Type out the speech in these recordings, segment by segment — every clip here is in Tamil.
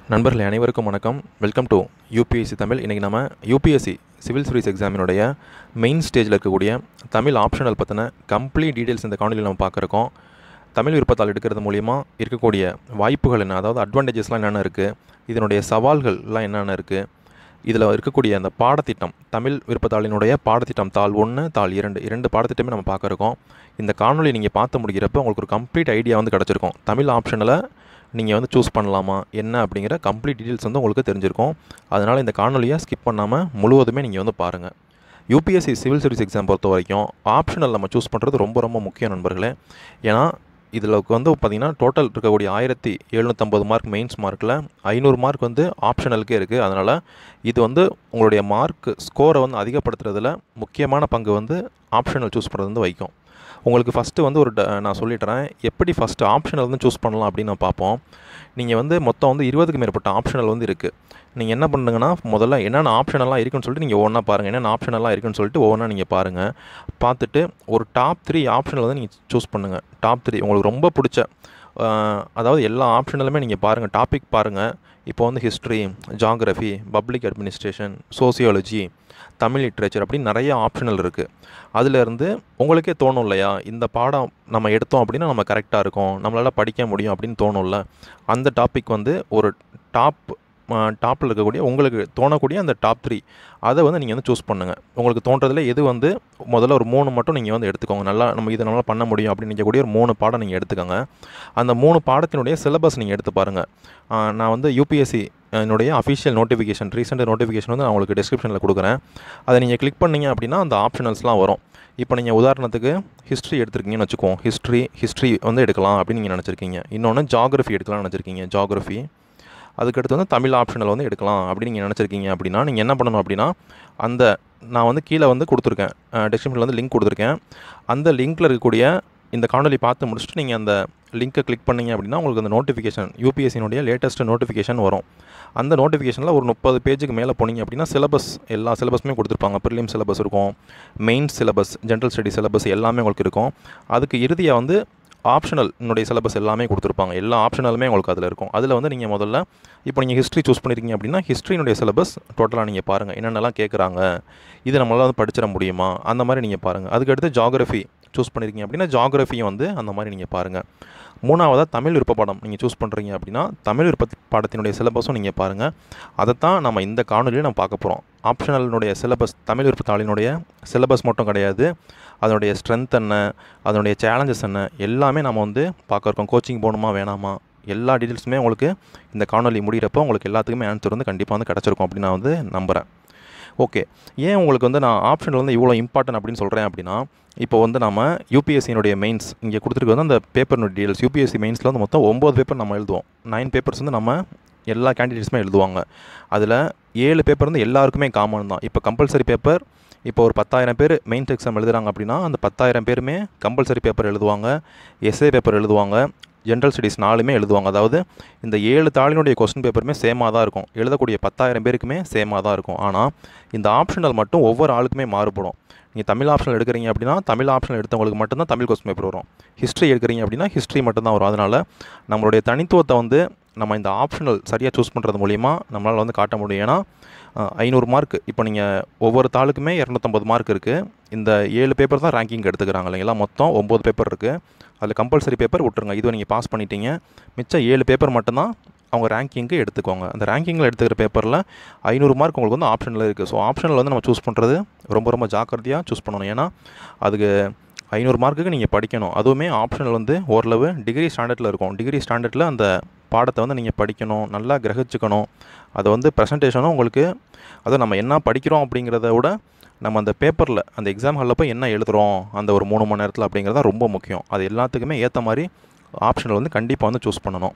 நண்பர்களே அனைவருக்கும் வணக்கம் வெல்கம் டு யூபிஎஸ்சி தமிழ் இன்றைக்கி நம்ம யூபிஎஸ்சி சிவில் சர்வீஸ் எக்ஸாமினுடைய மெயின் ஸ்டேஜில் இருக்கக்கூடிய தமிழ் ஆப்ஷனல் பற்றின கம்ப்ளீட் டீட்டெயில்ஸ் இந்த காணொலியில் நம்ம பார்க்குறோம் தமிழ் விருப்பத்தால் எடுக்கிறது மூலிமா இருக்கக்கூடிய வாய்ப்புகள் என்ன அதாவது அட்வான்டேஜஸ்லாம் என்னென்ன இருக்குது இதனுடைய சவால்கள்லாம் என்னென்ன இருக்குது இதில் இருக்கக்கூடிய அந்த பாடத்திட்டம் தமிழ் விருப்பத்தாளினுடைய பாடத்திட்டம் தாள் ஒன்று தாள் இரண்டு இரண்டு பாடத்திட்டமே நம்ம பார்க்குறோம் இந்த காணொலி நீங்கள் பார்த்து முடிக்கிறப்ப உங்களுக்கு ஒரு கம்ப்ளீட் ஐடியா வந்து கிடச்சிருக்கும் தமிழ் ஆப்ஷனில் நீங்கள் வந்து சூஸ் பண்ணலாமா என்ன அப்படிங்கிற கம்ப்ளீட் டீட்டெயில்ஸ் வந்து உங்களுக்கு தெரிஞ்சிருக்கும் அதனால் இந்த காணொலியை ஸ்கிப் பண்ணாமல் முழுவதுமே நீங்கள் வந்து பாருங்கள் யூபிஎஸ்சி சிவில் சர்வீஸ் எக்ஸாம் பொறுத்த வரைக்கும் ஆப்ஷனல் நம்ம சூஸ் பண்ணுறது ரொம்ப ரொம்ப முக்கியம் நண்பர்களே ஏன்னா இதில் வந்து பார்த்திங்கன்னா டோட்டல் இருக்கக்கூடிய ஆயிரத்தி எழுநூற்றம்பது மார்க் மெயின்ஸ் மார்க்கில் ஐநூறு மார்க் வந்து ஆப்ஷனலுக்கே இருக்குது அதனால் இது வந்து உங்களுடைய மார்க் ஸ்கோரை வந்து அதிகப்படுத்துறதுல முக்கியமான பங்கு வந்து ஆப்ஷனல் சூஸ் பண்ணுறது வந்து வைக்கும் உங்களுக்கு ஃபஸ்ட்டு வந்து ஒரு ட- நான் சொல்லிடுறேன் எப்படி ஃபஸ்ட்டு ஆப்ஷனல் வந்து சூஸ் பண்ணலாம் அப்படின்னு நான் பார்ப்போம் நீங்கள் வந்து மொத்தம் வந்து இருபதுக்கு மேற்பட்ட ஆப்ஷனல் வந்து இருக்குது நீங்கள் என்ன பண்ணுங்கன்னா முதல்ல என்னென்ன ஆப்ஷனெல்லாம் இருக்குன்னு சொல்லிட்டு நீங்கள் ஒவ்வொன்றா பாருங்கள் என்னென்ன ஆப்ஷனெல்லாம் இருக்குன்னு சொல்லிட்டு ஒவ்வொன்றா நீங்கள் பாருங்கள் பார்த்துட்டு ஒரு டாப் த்ரீ ஆப்ஷனல் வந்து நீங்கள் சூஸ் பண்ணுங்கள் டாப் த்ரீ உங்களுக்கு ரொம்ப பிடிச்ச அஹ், அதாவது எல்லா ஆப்ஷனலுமே நீங்கள் பாருங்கள் டாபிக் பாருங்கள் இப்போ வந்து history geography public administration sociology Tamil literature அப்படின்னு நிறைய ஆப்ஷனல் இருக்குது அதிலேருந்து உங்களுக்கே தோணும் இல்லையா இந்த பாடம் நம்ம எடுத்தோம் அப்படின்னா நம்ம கரெக்டாக இருக்கும் நம்மளால் படிக்க முடியும் அப்படின்னு தோணும்ல அந்த டாபிக் வந்து ஒரு டாப் டாப்பில் இருக்கக்கூடிய உங்களுக்கு தோணக்கூடிய அந்த டாப் த்ரீ அதை வந்து நீங்கள் வந்து சூஸ் பண்ணுங்கள் உங்களுக்கு தோன்றதில் எது வந்து முதல்ல ஒரு மூணு மட்டும் நீங்கள் வந்து எடுத்துக்கோங்க நல்லா நம்ம இதை நல்லா பண்ண முடியும் அப்படின்னு நினைக்கக்கூடிய ஒரு மூணு பாடம் நீங்கள் எடுத்துக்கோங்க அந்த மூணு பாடத்தினுடைய சிலபஸ் நீங்கள் எடுத்து பாருங்கள் ஆஹ் நான் வந்து யூபிஎஸ்சி என்னுடைய அஃபிஷியல் நோட்டிஃபிகேஷன் ரீசெண்ட் நோட்டிஃபிகேஷன் வந்து நான் உங்களுக்கு டிஸ்கிரிப்ஷனில் கொடுக்குறேன் அதை நீங்கள் கிளிக் பண்ணீங்க அப்படின்னா அந்த ஆப்ஷனல்ஸ்லாம் வரும் இப்போ நீங்கள் உதாரணத்துக்கு ஹிஸ்ட்ரி எடுத்திருக்கீங்கன்னு வச்சுக்கோங்க ஹிஸ்ட்ரி ஹிஸ்ட்ரி வந்து எடுக்கலாம் அப்படின்னு நீங்கள் நினச்சிருக்கீங்க இன்னொன்று ஜாகிரஃபி எடுக்கலாம்னு நினச்சிருக்கீங்க ஜாகிரஃபி அதுக்கடுத்து வந்து தமிழ் ஆப்ஷனல் வந்து எடுக்கலாம் அப்படின்னு நீங்கள் நினச்சிருக்கீங்க அப்படின்னா நீங்கள் என்ன பண்ணணும் அப்படின்னா அந்த நான் வந்து கீழே வந்து கொடுத்துருக்கேன் டிஸ்கிரிப்ஷனில் வந்து லிங்க் கொடுத்துருக்கேன் அந்த லிங்க்கில் இருக்கக்கூடிய இந்த காணொலி பார்த்து முடிச்சுட்டு நீங்கள் அந்த லிங்க்கை கிளிக் பண்ணீங்க அப்படின்னா உங்களுக்கு அந்த நோட்டிஃபிகேஷன் யூபிஎஸ்சினுடைய லேட்டஸ்ட் நோட்டிஃபிகேஷன் வரும் அந்த நோட்டிஃபிகேஷனில் ஒரு முப்பது பேஜுக்கு மேலே போனீங்க அப்படின்னா சிலபஸ் எல்லா சிலபஸுமே கொடுத்துருப்பாங்க ப்ரிலிம் சிலபஸ் இருக்கும் main syllabus general study syllabus எல்லாமே உங்களுக்கு இருக்கும் அதுக்கு இறுதியாக வந்து ஆப்ஷனல் என்னுடைய சிலபஸ் எல்லாமே கொடுத்துருப்பாங்க எல்லா ஆப்ஷனலுமே உங்களுக்கு அதில் இருக்கும் அதில் வந்து நீங்கள் முதல்ல இப்போ நீங்கள் ஹிஸ்ட்ரி சூஸ் பண்ணியிருக்கீங்க அப்படின்னா ஹிஸ்ட்ரியினுடைய சிலபஸ் டோட்டலாக நீங்கள் பாருங்கள் என்னென்னலாம் கேட்குறாங்க இது நம்மளால் வந்து படிச்சிட முடியுமா அந்த மாதிரி நீங்கள் பாருங்கள் அதுக்கடுத்து ஜாகிரஃபி சூஸ் பண்ணியிருக்கீங்க அப்படின்னா ஜாகிரஃபியும் வந்து அந்த மாதிரி நீங்கள் பாருங்கள் மூணாவதாக தமிழ் விருப்ப பாடம் நீங்கள் சூஸ் பண்ணுறீங்க அப்படின்னா தமிழ் விருப்ப பாடத்தினுடைய சிலபஸும் நீங்கள் பாருங்கள் அதைத்தான் நம்ம இந்த காணொலியில் நம்ம பார்க்க போகிறோம் ஆப்ஷனலினுடைய சிலபஸ் தமிழ் விருப்ப தாளினுடைய சிலபஸ் மட்டும் கிடையாது அதனுடைய ஸ்ட்ரென்த் என்ன அதனுடைய சேலஞ்சஸ் என்ன எல்லாமே நம்ம வந்து பார்க்க இருக்கோம் கோச்சிங் போகணுமா வேணாமா எல்லா டீட்டெயில்ஸுமே உங்களுக்கு இந்த காணொலி முடிகிறப்போ உங்களுக்கு எல்லாத்துக்குமே ஆன்சர் வந்து கண்டிப்பாக வந்து கிடச்சிருக்கும் அப்படின்னு நான் வந்து நம்புகிறேன் ஓகே ஏன் உங்களுக்கு வந்து நான் ஆப்ஷனில் வந்து இவ்வளோ இம்பார்ட்டன்ட் அப்படின்னு சொல்கிறேன் அப்படின்னா இப்போ வந்து நம்ம யூபிஎஸ்சியினுடைய மெயின்ஸ் இங்கே கொடுத்துருக்கு வந்து அந்த பேப்பர்னுடைய டீடைல்ஸ் யூபிஎஸ்சி மெயின்ஸில் வந்து மொத்தம் ஒம்பது பேப்பர் நம்ம எழுதுவோம் நைன் பேப்பர்ஸ் வந்து நம்ம எல்லா கேண்டிடேட்ஸுமே எழுதுவாங்க அதில் ஏழு பேப்பர் வந்து எல்லாருக்குமே காமன் தான் இப்போ கம்பல்சரி பேப்பர் இப்போ ஒரு பத்தாயிரம் பேர் மெயின்ஸ் எக்ஸாம் எழுதுறாங்க அப்படின்னா அந்த பத்தாயிரம் பேருமே கம்பல்சரி பேப்பர் எழுதுவாங்க எஸ்ஏ பேப்பர் எழுதுவாங்க ஜென்ரல் ஸ்டடீஸ் நாலுமே எழுதுவாங்க அதாவது இந்த ஏழு தாளினுடைய கொஸ்டின் பேப்பருமே சேமாக தான் இருக்கும் எழுதக்கூடிய பத்தாயிரம் பேருக்குமே சேமாக தான் இருக்கும் ஆனால் இந்த ஆப்ஷனல் மட்டும் ஒவ்வொரு ஆளுக்குமே மாறுபடும் நீங்கள் தமிழ் ஆப்ஷனல் எடுக்கிறீங்க அப்படின்னா தமிழ் ஆப்ஷனல் எடுத்தவங்களுக்கு மட்டும்தான் தமிழ் கொஸ்டின் பேப்பர் வரும் ஹிஸ்ட்ரி எடுக்கிறீங்க அப்படின்னா ஹிஸ்ட்ரி மட்டும்தான் வரும் அதனால் நம்மளுடைய தனித்துவத்தை வந்து நம்ம இந்த ஆப்ஷனல் சரியாக சூஸ் பண்ணுறது மூலிமா நம்மளால் வந்து காட்ட முடியும் ஏன்னா ஐநூறு மார்க் இப்போ நீங்கள் ஒவ்வொரு தாளுக்குமே இரநூத்தம்பது மார்க் இருக்குது இந்த ஏழு பேப்பர் தான் ரேங்கிங் எடுத்துக்கிறாங்க இல்லைங்களா மொத்தம் ஒம்பது பேப்பர் இருக்குது அதில் கம்பல்சரி பேப்பர் விட்டுருங்க இதுவை நீங்கள் பாஸ் பண்ணிட்டீங்க மிச்சம் ஏழு பேப்பர் மட்டும்தான் அவங்க ரேங்கிங்க்கு எடுத்துக்கோங்க அந்த ரேங்கிங்கில் எடுத்துக்கிற பேப்பரில் ஐநூறு மார்க் உங்களுக்கு வந்து ஆப்ஷனில் இருக்குது ஸோ ஆப்ஷனில் வந்து நம்ம சூஸ் பண்ணுறது ரொம்ப ரொம்ப ஜாக்கிரதையாக சூஸ் பண்ணணும் ஏன்னா அதுக்கு ஐநூறு மார்க்குக்கு நீங்கள் படிக்கணும் அதுவுமே ஆப்ஷனல் வந்து ஓரளவு டிகிரி ஸ்டாண்டர்டில் இருக்கும் டிகிரி ஸ்டாண்டர்டில் அந்த பாடத்தை வந்து நீங்கள் படிக்கணும் நல்லா கிரகிச்சுக்கணும் அதை வந்து ப்ரெசன்டேஷனும் உங்களுக்கு அதுவும் நம்ம என்ன படிக்கிறோம் அப்படிங்கிறத விட நம்ம அந்த பேப்பரில் அந்த எக்ஸாம் ஹாலில் போய் என்ன எழுதுகிறோம் அந்த ஒரு மூணு மணி நேரத்தில் அப்படிங்கிறது தான் ரொம்ப முக்கியம் அது எல்லாத்துக்குமே ஏற்ற மாதிரி ஆப்ஷனில் வந்து கண்டிப்பாக வந்து சூஸ் பண்ணணும்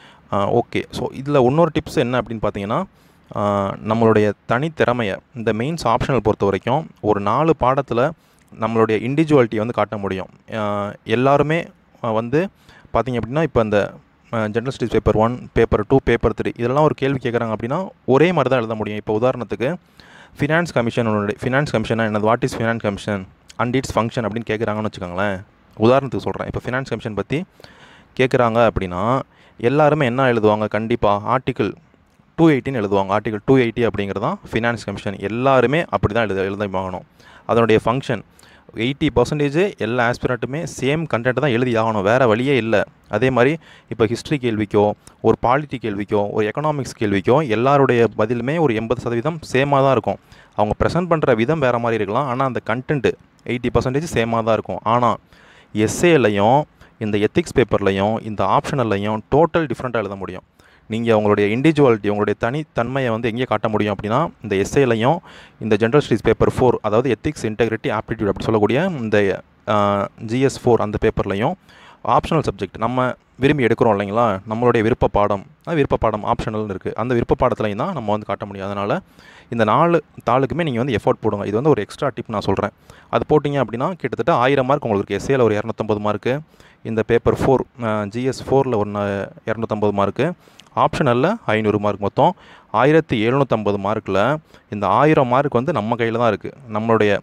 ஓகே ஸோ இதில் இன்னொரு டிப்ஸ் என்ன அப்படின்னு பார்த்தீங்கன்னா ஆஹ் நம்மளுடைய தனித்திறமையை இந்த மெயின்ஸ் ஆப்ஷனல் பொறுத்த வரைக்கும் ஒரு நாலு பாடத்தில் நம்மளுடைய இண்டிவிஜுவாலிட்டி வந்து காட்ட முடியும் ஆஹ் எல்லாருமே ஆஹ் வந்து பார்த்தீங்க அப்படின்னா இப்போ இந்த general studies paper one paper two paper three இதெல்லாம் ஒரு கேள்வி கேட்குறாங்க அப்படின்னா ஒரே மாதிரி தான் எழுத முடியும் இப்போ உதாரணத்துக்கு ஃபினான்ஸ் கமிஷன் ஃபினான்ஸ் கமிஷனா என்னது what is finance commission and its function அப்படின்னு கேட்குறாங்கன்னு வச்சுக்கோங்களேன் உதாரணத்துக்கு சொல்கிறேன் இப்போ ஃபினான்ஸ் கமிஷன் பற்றி கேட்குறாங்க அப்படின்னா எல்லாருமே என்ன எழுதுவாங்க கண்டிப்பாக ஆர்டிக்கிள் டூ எயிட்டின்னு எழுதுவாங்க ஆர்டிகல் டூ எயிட்டி அப்படிங்கிறது தான் ஃபினான்ஸ் கமிஷன் எல்லாருமே அப்படி தான் எழுத எழுதி வாங்கணும் அதனுடைய ஃபங்க்ஷன் எயிட்டி பர்சன்டேஜ் எல்லா ஆஸ்பிரண்ட்டுமே சேம் கண்டென்ட் தான் எழுதி ஆகணும் வேறு வழியே இல்லை அதே மாதிரி இப்போ ஹிஸ்ட்ரி கேள்விக்கோ ஒரு பாலிட்டி கேள்விக்கோ ஒரு எக்கனாமிக்ஸ் கேள்விக்கோ எல்லாருடைய பதிலுமே ஒரு எண்பது சதவீதம் சேமாக தான் இருக்கும் அவங்க ப்ரெசென்ட் பண்ணுற விதம் வேறு மாதிரி இருக்கலாம் ஆனால் அந்த கண்டென்ட்டு எயிட்டி பர்சன்டேஜ் சேமாக தான் இருக்கும் ஆனால் எஸ்ஏலையும் இந்த எத்திக்ஸ் பேப்பர்லையும் இந்த ஆப்ஷனல்லையும் டோட்டல் டிஃப்ரெண்ட்டாக எழுத முடியும் நீங்கள் உங்களுடைய இண்டிவிஜுவாலிட்டி உங்களுடைய தனித்தன்மையை வந்து எங்கே காட்ட முடியும் அப்படின்னா இந்த எஸ்ஏலையும் இந்த ஜென்ரல் ஸ்டடீஸ் பேப்பர் ஃபோர் அதாவது எத்திக்ஸ் இன்டெகிரிட்டி ஆப்டிடியூட் அப்படி சொல்லக்கூடிய இந்த ஜிஎஸ் ஃபோர் அந்த பேப்பர்லையும் ஆப்ஷனல் சப்ஜெக்ட் நம்ம விரும்பி எடுக்கிறோம் இல்லைங்களா நம்மளுடைய விருப்ப பாடம் அது விருப்ப பாடம் ஆப்ஷனல்னு இருக்குது அந்த விருப்ப பாடத்துலையும் தான் நம்ம வந்து காட்ட முடியும் அதனால் இந்த நாலு தாளுக்குமே நீங்கள் வந்து எஃபோர்ட் போடுங்க இது வந்து ஒரு எக்ஸ்ட்ரா டிப் நான் சொல்கிறேன் அது போட்டிங்க அப்படின்னா கிட்டத்தட்ட ஆயிரம் மார்க் உங்களுக்கு எஸ்ஏல ஒரு இரநூத்தம்பது மார்க்கு இந்த பேப்பர் ஃபோர் ஜிஎஸ் ஃபோரில் ஒரு இரநூத்தம்பது மார்க்கு ஆப்ஷனலில் ஐநூறு மார்க் மொத்தம் ஆயிரத்தி எழுநூற்றம்பது மார்க்கில் இந்த ஆயிரம் மார்க் வந்து நம்ம கையில் தான் இருக்குது நம்மளுடைய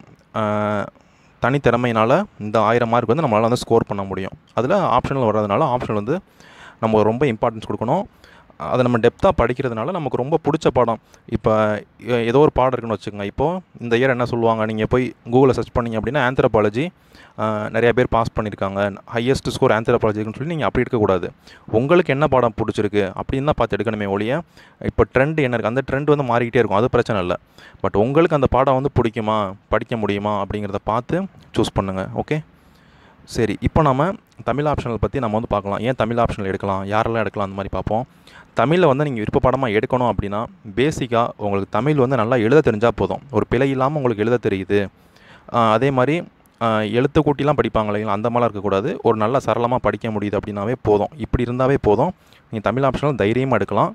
தனித்திறமையினால் இந்த ஆயிரம் மார்க் வந்து நம்மளால் வந்து ஸ்கோர் பண்ண முடியும் அதில் ஆப்ஷனல் வர்றதுனால ஆப்ஷனல் வந்து நம்ம ரொம்ப இம்பார்ட்டன்ஸ் கொடுக்கணும் அதை நம்ம டெப்த்தாக படிக்கிறதுனால நமக்கு ரொம்ப பிடிச்ச பாடம் இப்போ ஏதோ ஒரு பாடம் இருக்குன்னு வச்சுக்கோங்க இப்போது இந்த இயர் என்ன சொல்லுவாங்க நீங்கள் போய் கூகுளில் சர்ச் பண்ணிங்க அப்படின்னா ஆந்த்ரபாலஜி நிறையா பேர் பாஸ் பண்ணியிருக்காங்க ஹையஸ்ட் ஸ்கோர் ஆந்த்ரபாலஜிக்குன்னு சொல்லி நீங்கள் அப்படி எடுக்கக்கூடாது உங்களுக்கு என்ன பாடம் பிடிச்சிருக்கு அப்படின்னு தான் பார்த்து எடுக்கணுமே ஒழிய இப்போ ட்ரெண்ட் என்ன இருக்குது அந்த ட்ரெண்ட் வந்து மாறிக்கிட்டே இருக்கும் அது பிரச்சனை இல்லை பட் உங்களுக்கு அந்த பாடம் வந்து பிடிக்குமா படிக்க முடியுமா அப்படிங்கிறத பார்த்து சூஸ் பண்ணுங்கள் ஓகே சரி இப்போ நம்ம தமிழ் ஆப்ஷனல் பற்றி நம்ம வந்து பார்க்கலாம் ஏன் தமிழ் ஆப்ஷனல் எடுக்கலாம் யாரெல்லாம் எடுக்கலாம் அந்த மாதிரி பார்ப்போம் தமிழில் வந்து நீங்கள் விருப்ப பாடமாக எடுக்கணும் அப்படின்னா பேசிக்காக உங்களுக்கு தமிழ் வந்து நல்லா எழுத தெரிஞ்சால் போதும் ஒரு பிழை இல்லாமல் உங்களுக்கு எழுத தெரியுது அதே மாதிரி எழுத்து கூட்டிலாம் படிப்பாங்க இல்லைங்களா அந்த மாதிரிலாம் இருக்கக்கூடாது ஒரு நல்ல சரளமாக படிக்க முடியுது அப்படின்னாவே போதும் இப்படி இருந்தாவே போதும் நீங்கள் தமிழ் ஆப்ஷனல் தைரியமாக எடுக்கலாம்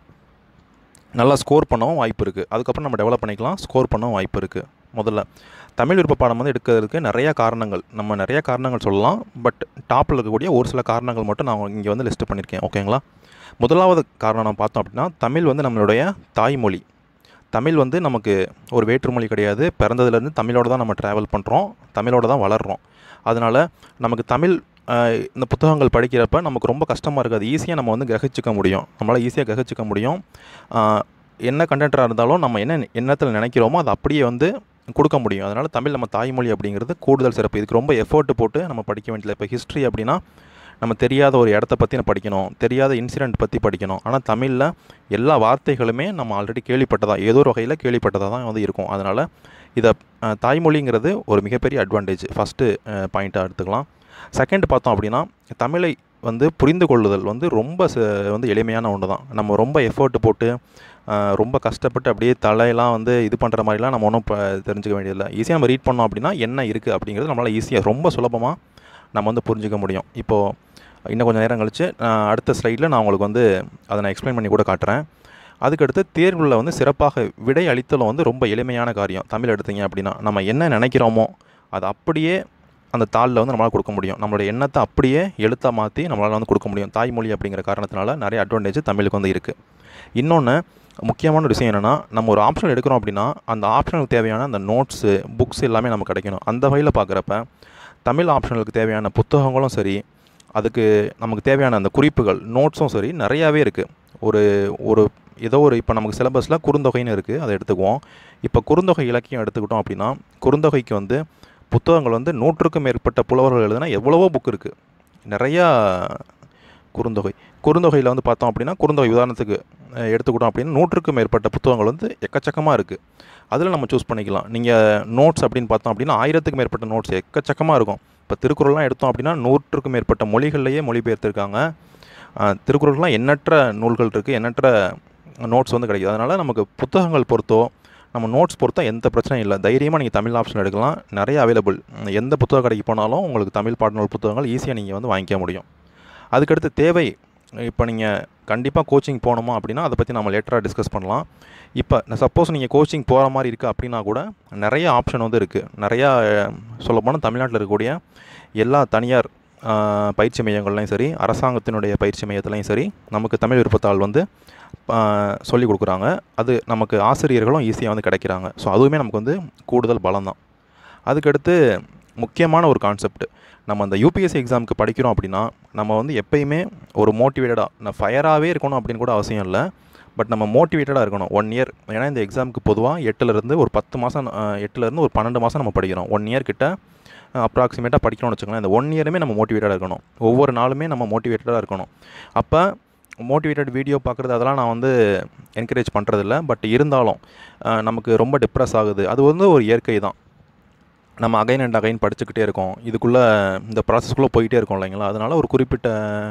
நல்லா ஸ்கோர் பண்ணவும் வாய்ப்பு இருக்குது அதுக்கப்புறம் நம்ம டெவலப் பண்ணிக்கலாம் ஸ்கோர் பண்ணவும் வாய்ப்பு இருக்குது முதல்ல தமிழ் விருப்ப பாடம் வந்து எடுக்கிறதுக்கு நிறையா காரணங்கள் நம்ம நிறைய காரணங்கள் சொல்லலாம் பட் டாப்பில் இருக்கக்கூடிய ஒரு சில காரணங்கள் மட்டும் நான் இங்கே வந்து லிஸ்ட் பண்ணியிருக்கேன் ஓகேங்களா முதலாவது காரணம் நம்ம பார்த்தோம் அப்படின்னா தமிழ் வந்து நம்மளுடைய தாய்மொழி தமிழ் வந்து நமக்கு ஒரு வேற்றுமொழி கிடையாது பிறந்ததுலேருந்து தமிழோடு தான் நம்ம ட்ராவல் பண்ணுறோம் தமிழோடு தான் வளர்கிறோம் அதனால் நமக்கு தமிழ் இந்த புத்தகங்கள் படிக்கிறப்ப நமக்கு ரொம்ப கஷ்டமாக இருக்காது ஈஸியாக நம்ம வந்து கிரகிச்சிக்க முடியும் நம்மளால் ஈஸியாக கிரகிச்சிக்க முடியும் என்ன கண்டென்ட்டாக இருந்தாலும் நம்ம என்ன எண்ணத்தில் நினைக்கிறோமோ அதை அப்படியே வந்து கொடுக்க முடியும் அதனால் தமிழ் நம்ம தாய்மொழி அப்படிங்கிறது கூடுதல் சிறப்பு இதுக்கு ரொம்ப எஃபோர்ட் போட்டு நம்ம படிக்க வேண்டியது இப்போ ஹிஸ்ட்ரி அப்படின்னா நம்ம தெரியாத ஒரு இடத்த பற்றி படிக்கணும் தெரியாத இன்சிடெண்ட் பற்றி படிக்கணும் ஆனால் தமிழில் எல்லா வார்த்தைகளுமே நம்ம ஆல்ரெடி கேள்விப்பட்டதாக ஏதோ ஒரு வகையில் கேள்விப்பட்டதாக தான் வந்து இருக்கும் அதனால் இதை தாய்மொழிங்கிறது ஒரு மிகப்பெரிய அட்வான்டேஜ் ஃபஸ்ட்டு பாயிண்ட்டாக எடுத்துக்கலாம் செகண்ட் பார்த்தோம் அப்படின்னா தமிழை வந்து புரிந்து கொள்ளுதல் வந்து ரொம்ப வந்து எளிமையான ஒன்று தான் நம்ம ரொம்ப எஃபோர்ட் போட்டு ரொம்ப கஷ்டப்பட்டு அப்படியே தலையெல்லாம் வந்து இது பண்ணுற மாதிரிலாம் நம்ம ஒன்றும் இப்போ தெரிஞ்சுக்க வேண்டியதில்லை ஈஸியாக நம்ம ரீட் பண்ணோம் அப்படின்னா என்ன இருக்குது அப்படிங்கிறது நம்மளால் ஈஸியாக ரொம்ப சுலபமாக நம்ம வந்து புரிஞ்சிக்க முடியும் இப்போது இன்னும் கொஞ்சம் நேரம் கழித்து அடுத்த ஸ்லைடில் நான் உங்களுக்கு வந்து அதை நான் எக்ஸ்பிளைன் பண்ணி கூட காட்டுறேன் அதுக்கடுத்து தேர்வில் வந்து சிறப்பாக விடை அளித்தலும் வந்து ரொம்ப எளிமையான காரியம் தமிழ் எடுத்தீங்க அப்படின்னா நம்ம என்ன நினைக்கிறோமோ அது அப்படியே அந்த தாளில் வந்து நம்மளால் கொடுக்க முடியும் நம்மளுடைய எண்ணத்தை அப்படியே எழுத்தாக மாற்றி நம்மளால் வந்து கொடுக்க முடியும் தாய்மொழி அப்படிங்கிற காரணத்தினால நிறைய அட்வான்டேஜ் தமிழுக்கு வந்து இருக்குது இன்னொன்று முக்கியமான ஒரு விஷயம் என்னென்னா நம்ம ஒரு ஆப்ஷன் எடுக்கிறோம் அப்படின்னா அந்த ஆப்ஷனுக்கு தேவையான அந்த நோட்ஸு புக்ஸ் எல்லாமே நமக்கு கிடைக்கணும் அந்த வகையில் பார்க்குறப்ப தமிழ் ஆப்ஷனுக்கு தேவையான புத்தகங்களும் சரி அதுக்கு நமக்கு தேவையான அந்த குறிப்புகள் நோட்ஸும் சரி நிறையாவே இருக்குது ஒரு ஒரு ஏதோ ஒரு இப்போ நமக்கு சிலபஸில் குறுந்தொகைன்னு இருக்குது அதை எடுத்துக்குவோம் இப்போ குறுந்தொகை இலக்கியம் எடுத்துக்கிட்டோம் அப்படின்னா குறுந்தொகைக்கு வந்து புத்தகங்கள் வந்து நூற்றுக்கும் மேற்பட்ட புலவர்கள் எழுதுனா எவ்வளவோ புக் இருக்குது நிறையா குறுந்தொகை குறுந்தொகையில் வந்து பார்த்தோம் அப்படின்னா குறுந்தொகை உதாரணத்துக்கு எடுத்துக்கிட்டோம் அப்படின்னா நூற்றுக்கும் மேற்பட்ட புத்தகங்கள் வந்து எக்கச்சக்கமாக இருக்குது அதில் நம்ம சூஸ் பண்ணிக்கலாம் நீங்கள் நோட்ஸ் அப்படின்னு பார்த்தோம் அப்படின்னா ஆயிரத்துக்கு மேற்பட்ட நோட்ஸ் எக்கச்சக்கமாக இருக்கும் இப்போ திருக்குறள்லாம் எடுத்தோம் அப்படின்னா நூற்றுக்கும் மேற்பட்ட மொழிகள்லேயே மொழிபெயர்த்திருக்காங்க திருக்குறள்லாம் எண்ணற்ற நூல்கள் இருக்குது எண்ணற்ற நோட்ஸ் வந்து கிடைக்குது அதனால் நமக்கு புத்தகங்கள் பொறுத்தோ நம்ம நோட்ஸ் பொறுத்தா எந்த பிரச்சனையும் இல்லை தைரியமாக நீங்கள் தமிழ் ஆப்ஷன் எடுக்கலாம் நிறைய அவைலபிள் எந்த புத்தக கடைக்கு போனாலும் உங்களுக்கு தமிழ் பாடநூல் புத்தகங்கள் ஈஸியாக நீங்கள் வந்து வாங்கிக்க முடியும் அதுக்கடுத்து தேவை இப்போ நீங்கள் கண்டிப்பாக கோச்சிங் போகணுமா அப்படின்னா அதை பற்றி நம்ம லேட்டராக டிஸ்கஸ் பண்ணலாம் இப்போ சப்போஸ் நீங்கள் கோச்சிங் போகிற மாதிரி இருக்குது அப்படின்னா கூட நிறைய ஆப்ஷன் வந்து இருக்குது நிறையா சொல்லப்போனால் தமிழ்நாட்டில் இருக்கக்கூடிய எல்லா தனியார் பயிற்சி மையங்கள்லையும் சரி அரசாங்கத்தினுடைய பயிற்சி மையத்துலையும் சரி நமக்கு தமிழ் விருப்பத்தாள் வந்து சொல்லி கொடுக்குறாங்க அது நமக்கு ஆசிரியர்களும் ஈஸியாக வந்து கிடைக்கிறாங்க ஸோ அதுவுமே நமக்கு வந்து கூடுதல் பலம் தான் அதுக்கடுத்து முக்கியமான ஒரு கான்செப்ட் நம்ம அந்த யூபிஎஸ்சி எக்ஸாமுக்கு படிக்கிறோம் அப்படின்னா நம்ம வந்து எப்பயுமே ஒரு மோட்டிவேட்டடாக நான் ஃபயராகவே இருக்கணும் அப்படின்னு கூட அவசியம் இல்லை பட் நம்ம மோட்டிவேட்டடாக இருக்கணும் ஒன் இயர் ஏன்னா இந்த எக்ஸாமுக்கு பொதுவாக எட்டுலேருந்து ஒரு பத்து மாதம் எட்டுலேருந்து ஒரு பன்னெண்டு மாதம் நம்ம படிக்கிறோம் ஒன் இயர் கிட்ட அப்ராக்சிமேட்டாக படிக்கணும்னு வச்சுக்கோங்களேன் இந்த ஒன் இயருமே நம்ம மோட்டிவேட்டடாக இருக்கணும் ஒவ்வொரு நாளுமே நம்ம மோட்டிவேட்டடாக இருக்கணும் அப்போ மோட்டிவேட்டட் வீடியோ பார்க்குறது அதெல்லாம் நான் வந்து என்கரேஜ் பண்ணுறதில்ல பட் இருந்தாலும் அஹ், நமக்கு ரொம்ப டிப்ரெஸ் ஆகுது அது வந்து ஒரு இயற்கை தான் நம்ம அகைன் அண்ட் அகைன் படிச்சுக்கிட்டே இருக்கோம் இதுக்குள்ளே இந்த ப்ராசஸ்க்குள்ளே போயிட்டே இருக்கோம் இல்லைங்களா அதனால் ஒரு குறிப்பிட்ட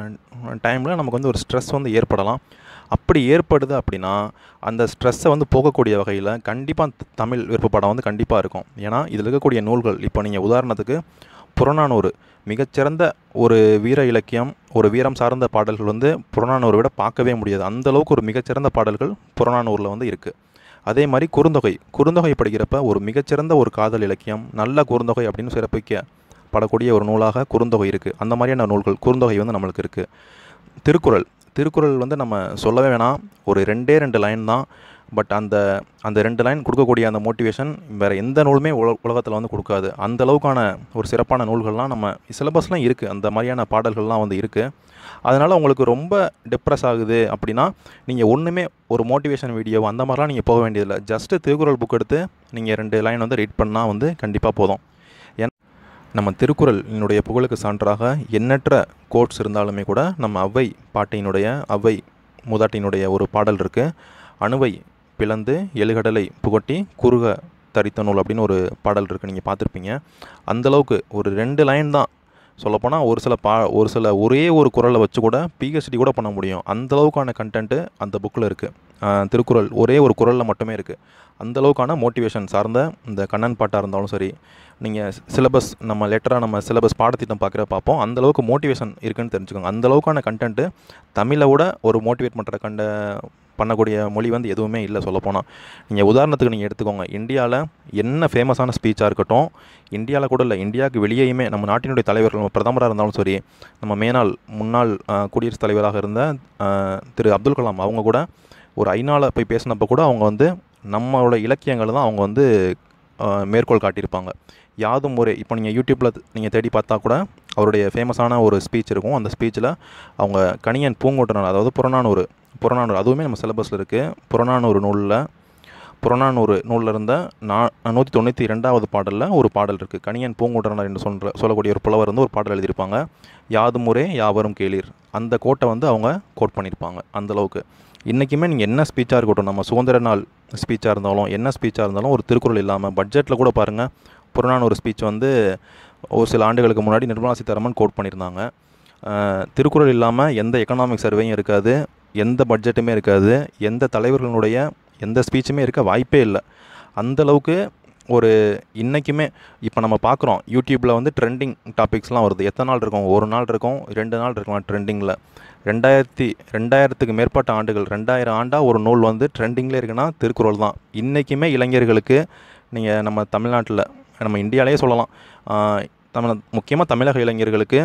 டைமில் நமக்கு வந்து ஒரு ஸ்ட்ரெஸ் வந்து ஏற்படலாம் அப்படி ஏற்படுது அப்படின்னா அந்த ஸ்ட்ரெஸ்ஸை வந்து போகக்கூடிய வகையில் கண்டிப்பாக தமிழ் விருப்பப்படம் வந்து கண்டிப்பாக இருக்கும் ஏன்னா இதில் இருக்கக்கூடிய நூல்கள் இப்போ நீங்கள் உதாரணத்துக்கு புறநானூறு மிகச்சிறந்த ஒரு வீர இலக்கியம் ஒரு வீரம் சார்ந்த பாடல்கள் வந்து புறநானூரை விட பார்க்கவே முடியாது அந்த அளவுக்கு ஒரு மிகச்சிறந்த பாடல்கள் புறநானூரில் வந்து இருக்குது அதே மாதிரி குறுந்தொகை குறுந்தொகை படிக்கிறப்ப ஒரு மிகச்சிறந்த ஒரு காதல் இலக்கியம் நல்ல குறுந்தொகை அப்படின்னு சிறப்பிக்கப்படக்கூடிய ஒரு நூலாக குறுந்தொகை இருக்குது அந்த மாதிரியான நூல்கள் குறுந்தொகை வந்து நம்மளுக்கு இருக்குது திருக்குறள் திருக்குறள் வந்து நம்ம சொல்லவே வேணாம் ஒரு ரெண்டே ரெண்டு லைன் தான் பட் அந்த அந்த ரெண்டு லைன் கொடுக்கக்கூடிய அந்த மோட்டிவேஷன் வேறு எந்த நூலுமே உல உலகத்தில் வந்து கொடுக்காது அந்த அளவுக்கான ஒரு சிறப்பான நூல்கள்லாம் நம்ம சிலபஸ்லாம் இருக்குது அந்த மாதிரியான பாடல்கள்லாம் வந்து இருக்குது அதனால் உங்களுக்கு ரொம்ப டிப்ரெஸ் ஆகுது அப்படின்னா நீங்கள் ஒன்றுமே ஒரு மோட்டிவேஷன் வீடியோ அந்த மாதிரிலாம் நீங்கள் போக வேண்டியதில்லை ஜஸ்ட்டு திருக்குறள் புக் எடுத்து நீங்கள் ரெண்டு லைன் வந்து ரீட் பண்ணால் வந்து கண்டிப்பாக போதும் ஏன் நம்ம திருக்குறளினுடைய புகழுக்கு சான்றாக எண்ணற்ற கோட்ஸ் இருந்தாலுமே கூட நம்ம அவ்வை பாட்டியினுடைய அவ்வை மூதாட்டியினுடைய ஒரு பாடல் இருக்குது அணுவை பிளந்து எழுகடலை புகட்டி குறுக தரித்த நூல் அப்படின்னு ஒரு பாடல் இருக்குது நீங்கள் பார்த்துருப்பீங்க அந்தளவுக்கு ஒரு ரெண்டு லைன் தான் சொல்லப்போனால் ஒரு சில பா ஒரு சில ஒரே ஒரு குரலை வச்சு கூட பிஹெச்டி கூட பண்ண முடியும் அந்த அளவுக்கான கண்டென்ட்டு அந்த புக்கில் இருக்குது திருக்குறள் ஒரே ஒரு குரலில் மட்டுமே இருக்குது அந்த அளவுக்கான மோட்டிவேஷன் சார்ந்த இந்த கண்ணன் பாட்டாக இருந்தாலும் சரி நீங்கள் சிலபஸ் நம்ம லெட்டராக நம்ம சிலபஸ் பாடத்திட்டம் பார்க்குற பார்ப்போம் அந்த அளவுக்கு மோட்டிவேஷன் இருக்குன்னு தெரிஞ்சுக்கோங்க அந்த அளவுக்கான கண்டென்ட்டு தமிழை விட ஒரு மோட்டிவேட் பண்ணுற கண்ட பண்ணக்கூடிய மொழி வந்து எதுவுமே இல்லை சொல்லப்போனால் நீங்கள் உதாரணத்துக்கு நீங்கள் எடுத்துக்கோங்க இந்தியாவில் என்ன ஃபேமஸான ஸ்பீச்சாக இருக்கட்டும் இந்தியாவில் கூட இல்லை இந்தியாவுக்கு வெளியேயுமே நம்ம நாட்டினுடைய தலைவர்கள் நம்ம பிரதமராக இருந்தாலும் சரி நம்ம மேனாள் முன்னாள் அஹ், குடியரசுத் தலைவராக இருந்த அஹ், திரு அப்துல் கலாம் அவங்க கூட ஒரு ஐநாவில் போய் பேசினப்போ கூட அவங்க வந்து நம்மளோட இலக்கியங்களை தான் அவங்க வந்து அஹ், மேற்கோள் காட்டியிருப்பாங்க யாதும் ஒரே இப்போ நீங்கள் யூடியூப்பில் நீங்கள் தேடி பார்த்தா கூட அவருடைய ஃபேமஸான ஒரு ஸ்பீச் இருக்கும் அந்த ஸ்பீச்சில் அவங்க கணியன் பூங்கோட்டனார் அதாவது புறநானூறு புறநானூறு அதுவுமே நம்ம சிலபஸில் இருக்குது புறநானூறு நூலில் புறநானூறு நூலில் இருந்த நா நூற்றி தொண்ணூற்றி ரெண்டாவது பாடலில் ஒரு பாடல் இருக்குது கணியன் பூங்கோட்டனார் என்று சொல்கிற சொல்லக்கூடிய ஒரு புலவர் வந்து ஒரு பாடல் எழுதியிருப்பாங்க யாதும் ஒரே யாவரும் கேளீர் அந்த கோட்டை வந்து அவங்க கோட் பண்ணியிருப்பாங்க அந்தளவுக்கு இன்றைக்குமே நீங்கள் என்ன ஸ்பீச்சாக இருக்கட்டும் நம்ம சுதந்திர நாள் ஸ்பீச்சாக இருந்தாலும் என்ன ஸ்பீச்சாக இருந்தாலும் ஒரு திருக்குறள் இல்லாமல் பட்ஜெட்டில் கூட பாருங்கள் புறநானூறு ஸ்பீச் வந்து ஒரு சில ஆண்டுகளுக்கு முன்னாடி நிர்மலா சீதாராமன் கோட் பண்ணியிருந்தாங்க அஹ், திருக்குறள் இல்லாமல் எந்த எக்கனாமிக் சர்வேயும் இருக்காது எந்த பட்ஜெட்டுமே இருக்காது எந்த தலைவர்களுடைய எந்த ஸ்பீச்சுமே இருக்க வாய்ப்பே இல்லை அந்த அளவுக்கு ஒரு இன்றைக்குமே இப்போ நம்ம பார்க்குறோம் யூடியூப்பில் வந்து ட்ரெண்டிங் டாபிக்ஸ்லாம் வருது எத்தனை நாள் இருக்கும் ஒரு நாள் இருக்கும் ரெண்டு நாள் இருக்கலாம் ட்ரெண்டிங்கில் ரெண்டாயிரத்தி ரெண்டாயிரத்துக்கு மேற்பட்ட ஆண்டுகள் ரெண்டாயிரம் ஆண்டாக ஒரு நூல் வந்து ட்ரெண்டிங்கில் இருக்குன்னா திருக்குறள் தான் இன்றைக்குமே இளைஞர்களுக்கு நீங்கள் நம்ம தமிழ்நாட்டில் நம்ம இந்தியாவிலேயே சொல்லலாம் ஆஹ் தமிழ் முக்கியமாக தமிழக இளைஞர்களுக்கு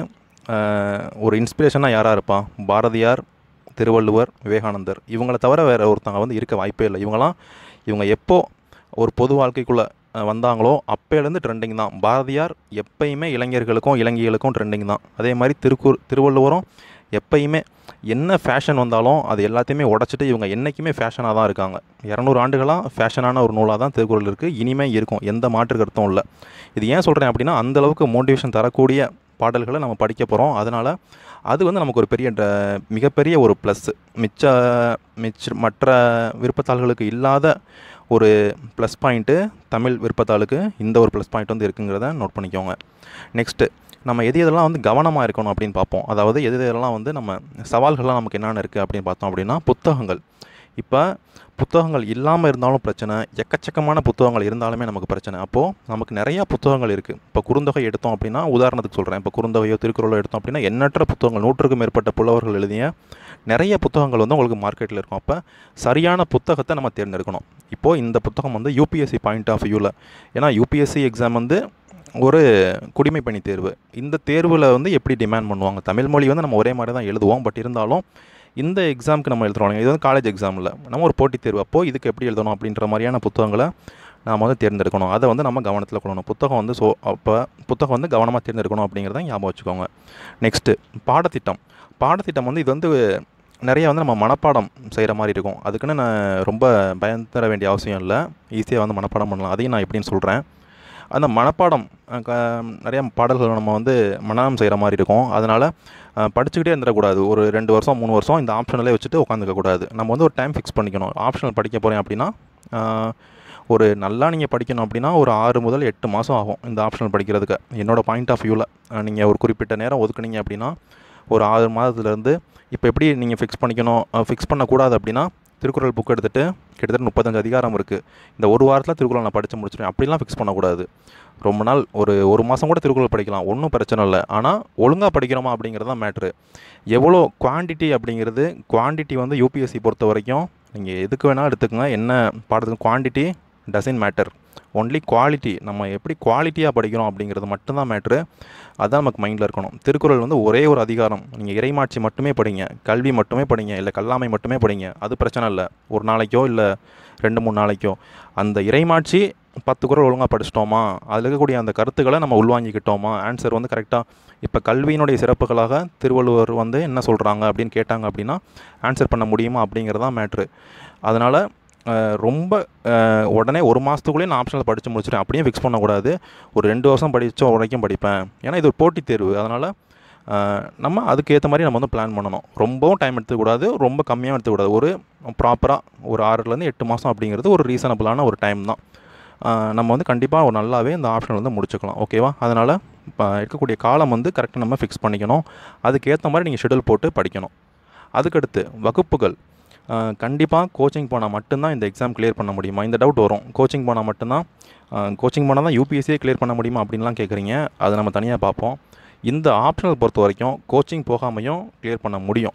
ஆஹ் ஒரு இன்ஸ்பிரேஷனாக யாராக இருப்பா பாரதியார் திருவள்ளுவர் விவேகானந்தர் இவங்களை தவிர வேறு ஒருத்தவங்க வந்து இருக்க வாய்ப்பே இல்லை இவங்களாம் இவங்க எப்போ ஒரு பொது வாழ்க்கைக்குள்ளே வந்தாங்களோ அப்போலேருந்து ட்ரெண்டிங் தான் பாரதியார் எப்பயுமே இளைஞர்களுக்கும் இளைஞர்களுக்கும் ட்ரெண்டிங் தான் அதே மாதிரி திருக்கூர் திருவள்ளுவரும் எப்பயுமே என்ன ஃபேஷன் வந்தாலும் அது எல்லாத்தையுமே உடச்சிட்டு இவங்க என்றைக்குமே ஃபேஷனாக தான் இருக்காங்க இரநூறு ஆண்டுகளாக ஃபேஷனான ஒரு நூலாக தான் திருக்குறள் இருக்குது இனிமே இருக்கும் எந்த மாற்று கருத்தும் இல்லை இது ஏன் சொல்கிறேன் அப்படின்னா அந்த அளவுக்கு மோட்டிவேஷன் தரக்கூடிய பாடல்களை நம்ம படிக்க போகிறோம் அதனால் அது வந்து நமக்கு ஒரு பெரிய ட- மிகப்பெரிய ஒரு ப்ளஸ் மிச்ச மிச்ச மற்ற விருப்பத்தாள்களுக்கு இல்லாத ஒரு ப்ளஸ் பாயிண்ட்டு தமிழ் விருப்பத்தாளுக்கு இந்த ஒரு ப்ளஸ் பாயிண்ட் வந்து இருக்குங்கிறத நோட் பண்ணிக்கோங்க நெக்ஸ்ட்டு நம்ம எது எதெல்லாம் வந்து கவனமாக இருக்கணும் அப்படின்னு பார்ப்போம் அதாவது எது எதெல்லாம் வந்து நம்ம சவால்கள்லாம் நமக்கு என்னென்ன இருக்குது அப்படின்னு பார்த்தோம் அப்படின்னா புத்தகங்கள் இப்போ புத்தகங்கள் இல்லாமல் இருந்தாலும் பிரச்சனை எக்கச்சக்கமான புத்தகங்கள் இருந்தாலுமே நமக்கு பிரச்சனை அப்போது நமக்கு நிறையா புத்தகங்கள் இருக்குது இப்போ குறுந்தொகை எடுத்தோம் அப்படின்னா உதாரணத்துக்கு சொல்கிறேன் இப்போ குறுந்தொகையோ திருக்குறளோ எடுத்தோம் அப்படின்னா எண்ணற்ற புத்தகங்கள் நூற்றுக்கும் மேற்பட்ட புலவர்கள் எழுதிய நிறைய புத்தகங்கள் வந்து உங்களுக்கு மார்க்கெட்டில் இருக்கும் அப்போ சரியான புத்தகத்தை நம்ம தேர்ந்தெடுக்கணும் இப்போது இந்த புத்தகம் வந்து யூபிஎஸ்சி பாயிண்ட் ஆஃப் வியூவில் ஏன்னா யூபிஎஸ்சி எக்ஸாம் வந்து ஒரு குடிமை பணி தேர்வு இந்த தேர்வில் வந்து எப்படி டிமாண்ட் பண்ணுவாங்க தமிழ் மொழி வந்து நம்ம ஒரே மாதிரி தான் எழுதுவோம் பட் இருந்தாலும் இந்த எக்ஸாமுக்கு நம்ம எழுதுறோம் இது வந்து காலேஜ் எக்ஸாம் இல்லை நம்ம ஒரு போட்டித் தேர்வு அப்போது இதுக்கு எப்படி எழுதணும் அப்படின்ற மாதிரியான புத்தகங்களை நாம் வந்து தேர்ந்தெடுக்கணும் அதை வந்து நம்ம கவனத்தில் கொள்ளணும் புத்தகம் வந்து ஸோ அப்போ புத்தகம் வந்து கவனமாக தேர்ந்தெடுக்கணும் அப்படிங்கிறத ஞாபகம் வச்சுக்கோங்க நெக்ஸ்ட்டு பாடத்திட்டம் பாடத்திட்டம் வந்து இது வந்து நிறைய வந்து நம்ம மனப்பாடம் செய்கிற மாதிரி இருக்கும் அதுக்குன்னு நான் ரொம்ப பயந்துட வேண்டிய அவசியம் இல்லை ஈஸியாக வந்து மனப்பாடம் பண்ணலாம் அதையும் நான் எப்படின்னு சொல்கிறேன் அந்த மனப்பாடம் அஹ், க நிறைய பாடல்கள் நம்ம வந்து மனனம் செய்கிற மாதிரி இருக்கும் அதனால் படிச்சுக்கிட்டே இருந்துடக்கூடாது ஒரு ரெண்டு வருஷம் மூணு வருஷம் இந்த ஆப்ஷனலே வச்சுட்டு உட்காந்துக்க கூடாது நம்ம வந்து ஒரு டைம் ஃபிக்ஸ் பண்ணிக்கணும் ஆப்ஷனல் படிக்க போகிறேன் அப்படின்னா அஹ், ஒரு நல்லா நீங்கள் படிக்கணும் அப்படின்னா ஒரு ஆறு முதல் எட்டு மாதம் ஆகும் இந்த ஆப்ஷனல் படிக்கிறதுக்கு என்னோட பாயிண்ட் ஆஃப் வியூவில் நீங்கள் ஒரு குறிப்பிட்ட நேரம் ஒதுக்குனீங்க அப்படின்னா ஒரு ஆறு மாதத்துலேருந்து இப்போ எப்படி நீங்கள் ஃபிக்ஸ் பண்ணிக்கணும் ஃபிக்ஸ் பண்ணக்கூடாது அப்படின்னா திருக்குறள் புக் எடுத்துகிட்டு கிட்டத்தட்ட முப்பத்தஞ்சு அதிகாரம் இருக்குது இந்த ஒரு வாரத்தில் திருக்குறள் நான் படித்து முடிச்சிடுவேன் அப்படிலாம் ஃபிக்ஸ் பண்ணக்கூடாது ரொம்ப நாள் ஒரு ஒரு மாதம் கூட திருக்குறள் படிக்கலாம் ஒன்றும் பிரச்சனை இல்லை ஆனால் ஒழுங்காக படிக்கிறோமா அப்படிங்கிறது தான் மேட்ரு எவ்வளோ குவான்டிட்டி அப்படிங்கிறது குவான்டிட்டி வந்து யூபிஎஸ்சி பொறுத்த வரைக்கும் நீங்கள் எதுக்கு வேணால் எடுத்துக்கங்க என்ன பாடத்துக்கு quantity dozen matter only quality நம்ம எப்படி குவாலிட்டியாக படிக்கிறோம் அப்படிங்கிறது மட்டும்தான் மேட்ரு அதான் நமக்கு மைண்டில் இருக்கணும் திருக்குறள் வந்து ஒரே ஒரு அதிகாரம் நீங்கள் இறைமாட்சி மட்டுமே படிங்க கல்வி மட்டுமே படிங்க இல்லை கல்லாமை மட்டுமே படிங்க அது பிரச்சனை இல்லை ஒரு நாளைக்கோ இல்லை ரெண்டு மூணு நாளைக்கோ அந்த இறைமாட்சி பத்து குறள் ஒழுங்காக படிச்சிட்டோமா அதில் இருக்கக்கூடிய அந்த கருத்துக்களை நம்ம உள்வாங்கிக்கிட்டோமா ஆன்சர் வந்து கரெக்டாக இப்போ கல்வியினுடைய சிறப்புகளாக திருவள்ளுவர் வந்து என்ன சொல்கிறாங்க அப்படின்னு கேட்டாங்க அப்படின்னா ஆன்சர் பண்ண முடியுமா அப்படிங்கிறது தான் மேட்ரு அதனால் ரொம்ப அஹ், உடனே ஒரு மாதத்துக்குள்ளேயே நான் ஆப்ஷனில் படித்து முடிச்சிட்டேன் அப்படியே ஃபிக்ஸ் பண்ணக்கூடாது ஒரு ரெண்டு வருஷம் படித்த வரைக்கும் படிப்பேன் ஏன்னா இது ஒரு போட்டித் தேர்வு அதனால் நம்ம அதுக்கேற்ற மாதிரி நம்ம வந்து பிளான் பண்ணணும் ரொம்பவும் டைம் எடுத்துக்கூடாது ரொம்ப கம்மியாக எடுத்துக்கூடாது ஒரு ப்ராப்பராக ஒரு ஆறுலேருந்து எட்டு மாதம் அப்படிங்கிறது ஒரு ரீசனபிளான ஒரு டைம் தான் அஹ், நம்ம வந்து கண்டிப்பாக ஒரு நல்லாவே இந்த ஆப்ஷன் வந்து முடிச்சுக்கலாம் ஓகேவா அதனால் இப்போ இருக்கக்கூடிய காலம் வந்து கரெக்டாக நம்ம ஃபிக்ஸ் பண்ணிக்கணும் அதுக்கேற்ற மாதிரி நீங்கள் ஷெடியூல் போட்டு படிக்கணும் அதுக்கடுத்து வகுப்புகள் கண்டிப்பாக கோச்சிங் போனால் மட்டும்தான் இந்த எக்ஸாம் கிளியர் பண்ண முடியுமா இந்த டவுட் வரும் கோச்சிங் போனால் மட்டும்தான் கோச்சிங் போனால் தான் யூபிஎஸ்சியே கிளியர் பண்ண முடியுமா அப்படின்லாம் கேட்குறீங்க அதை நம்ம தனியாக பார்ப்போம் இந்த ஆப்ஷனல் பொறுத்த வரைக்கும் கோச்சிங் போகாமையும் கிளியர் பண்ண முடியும்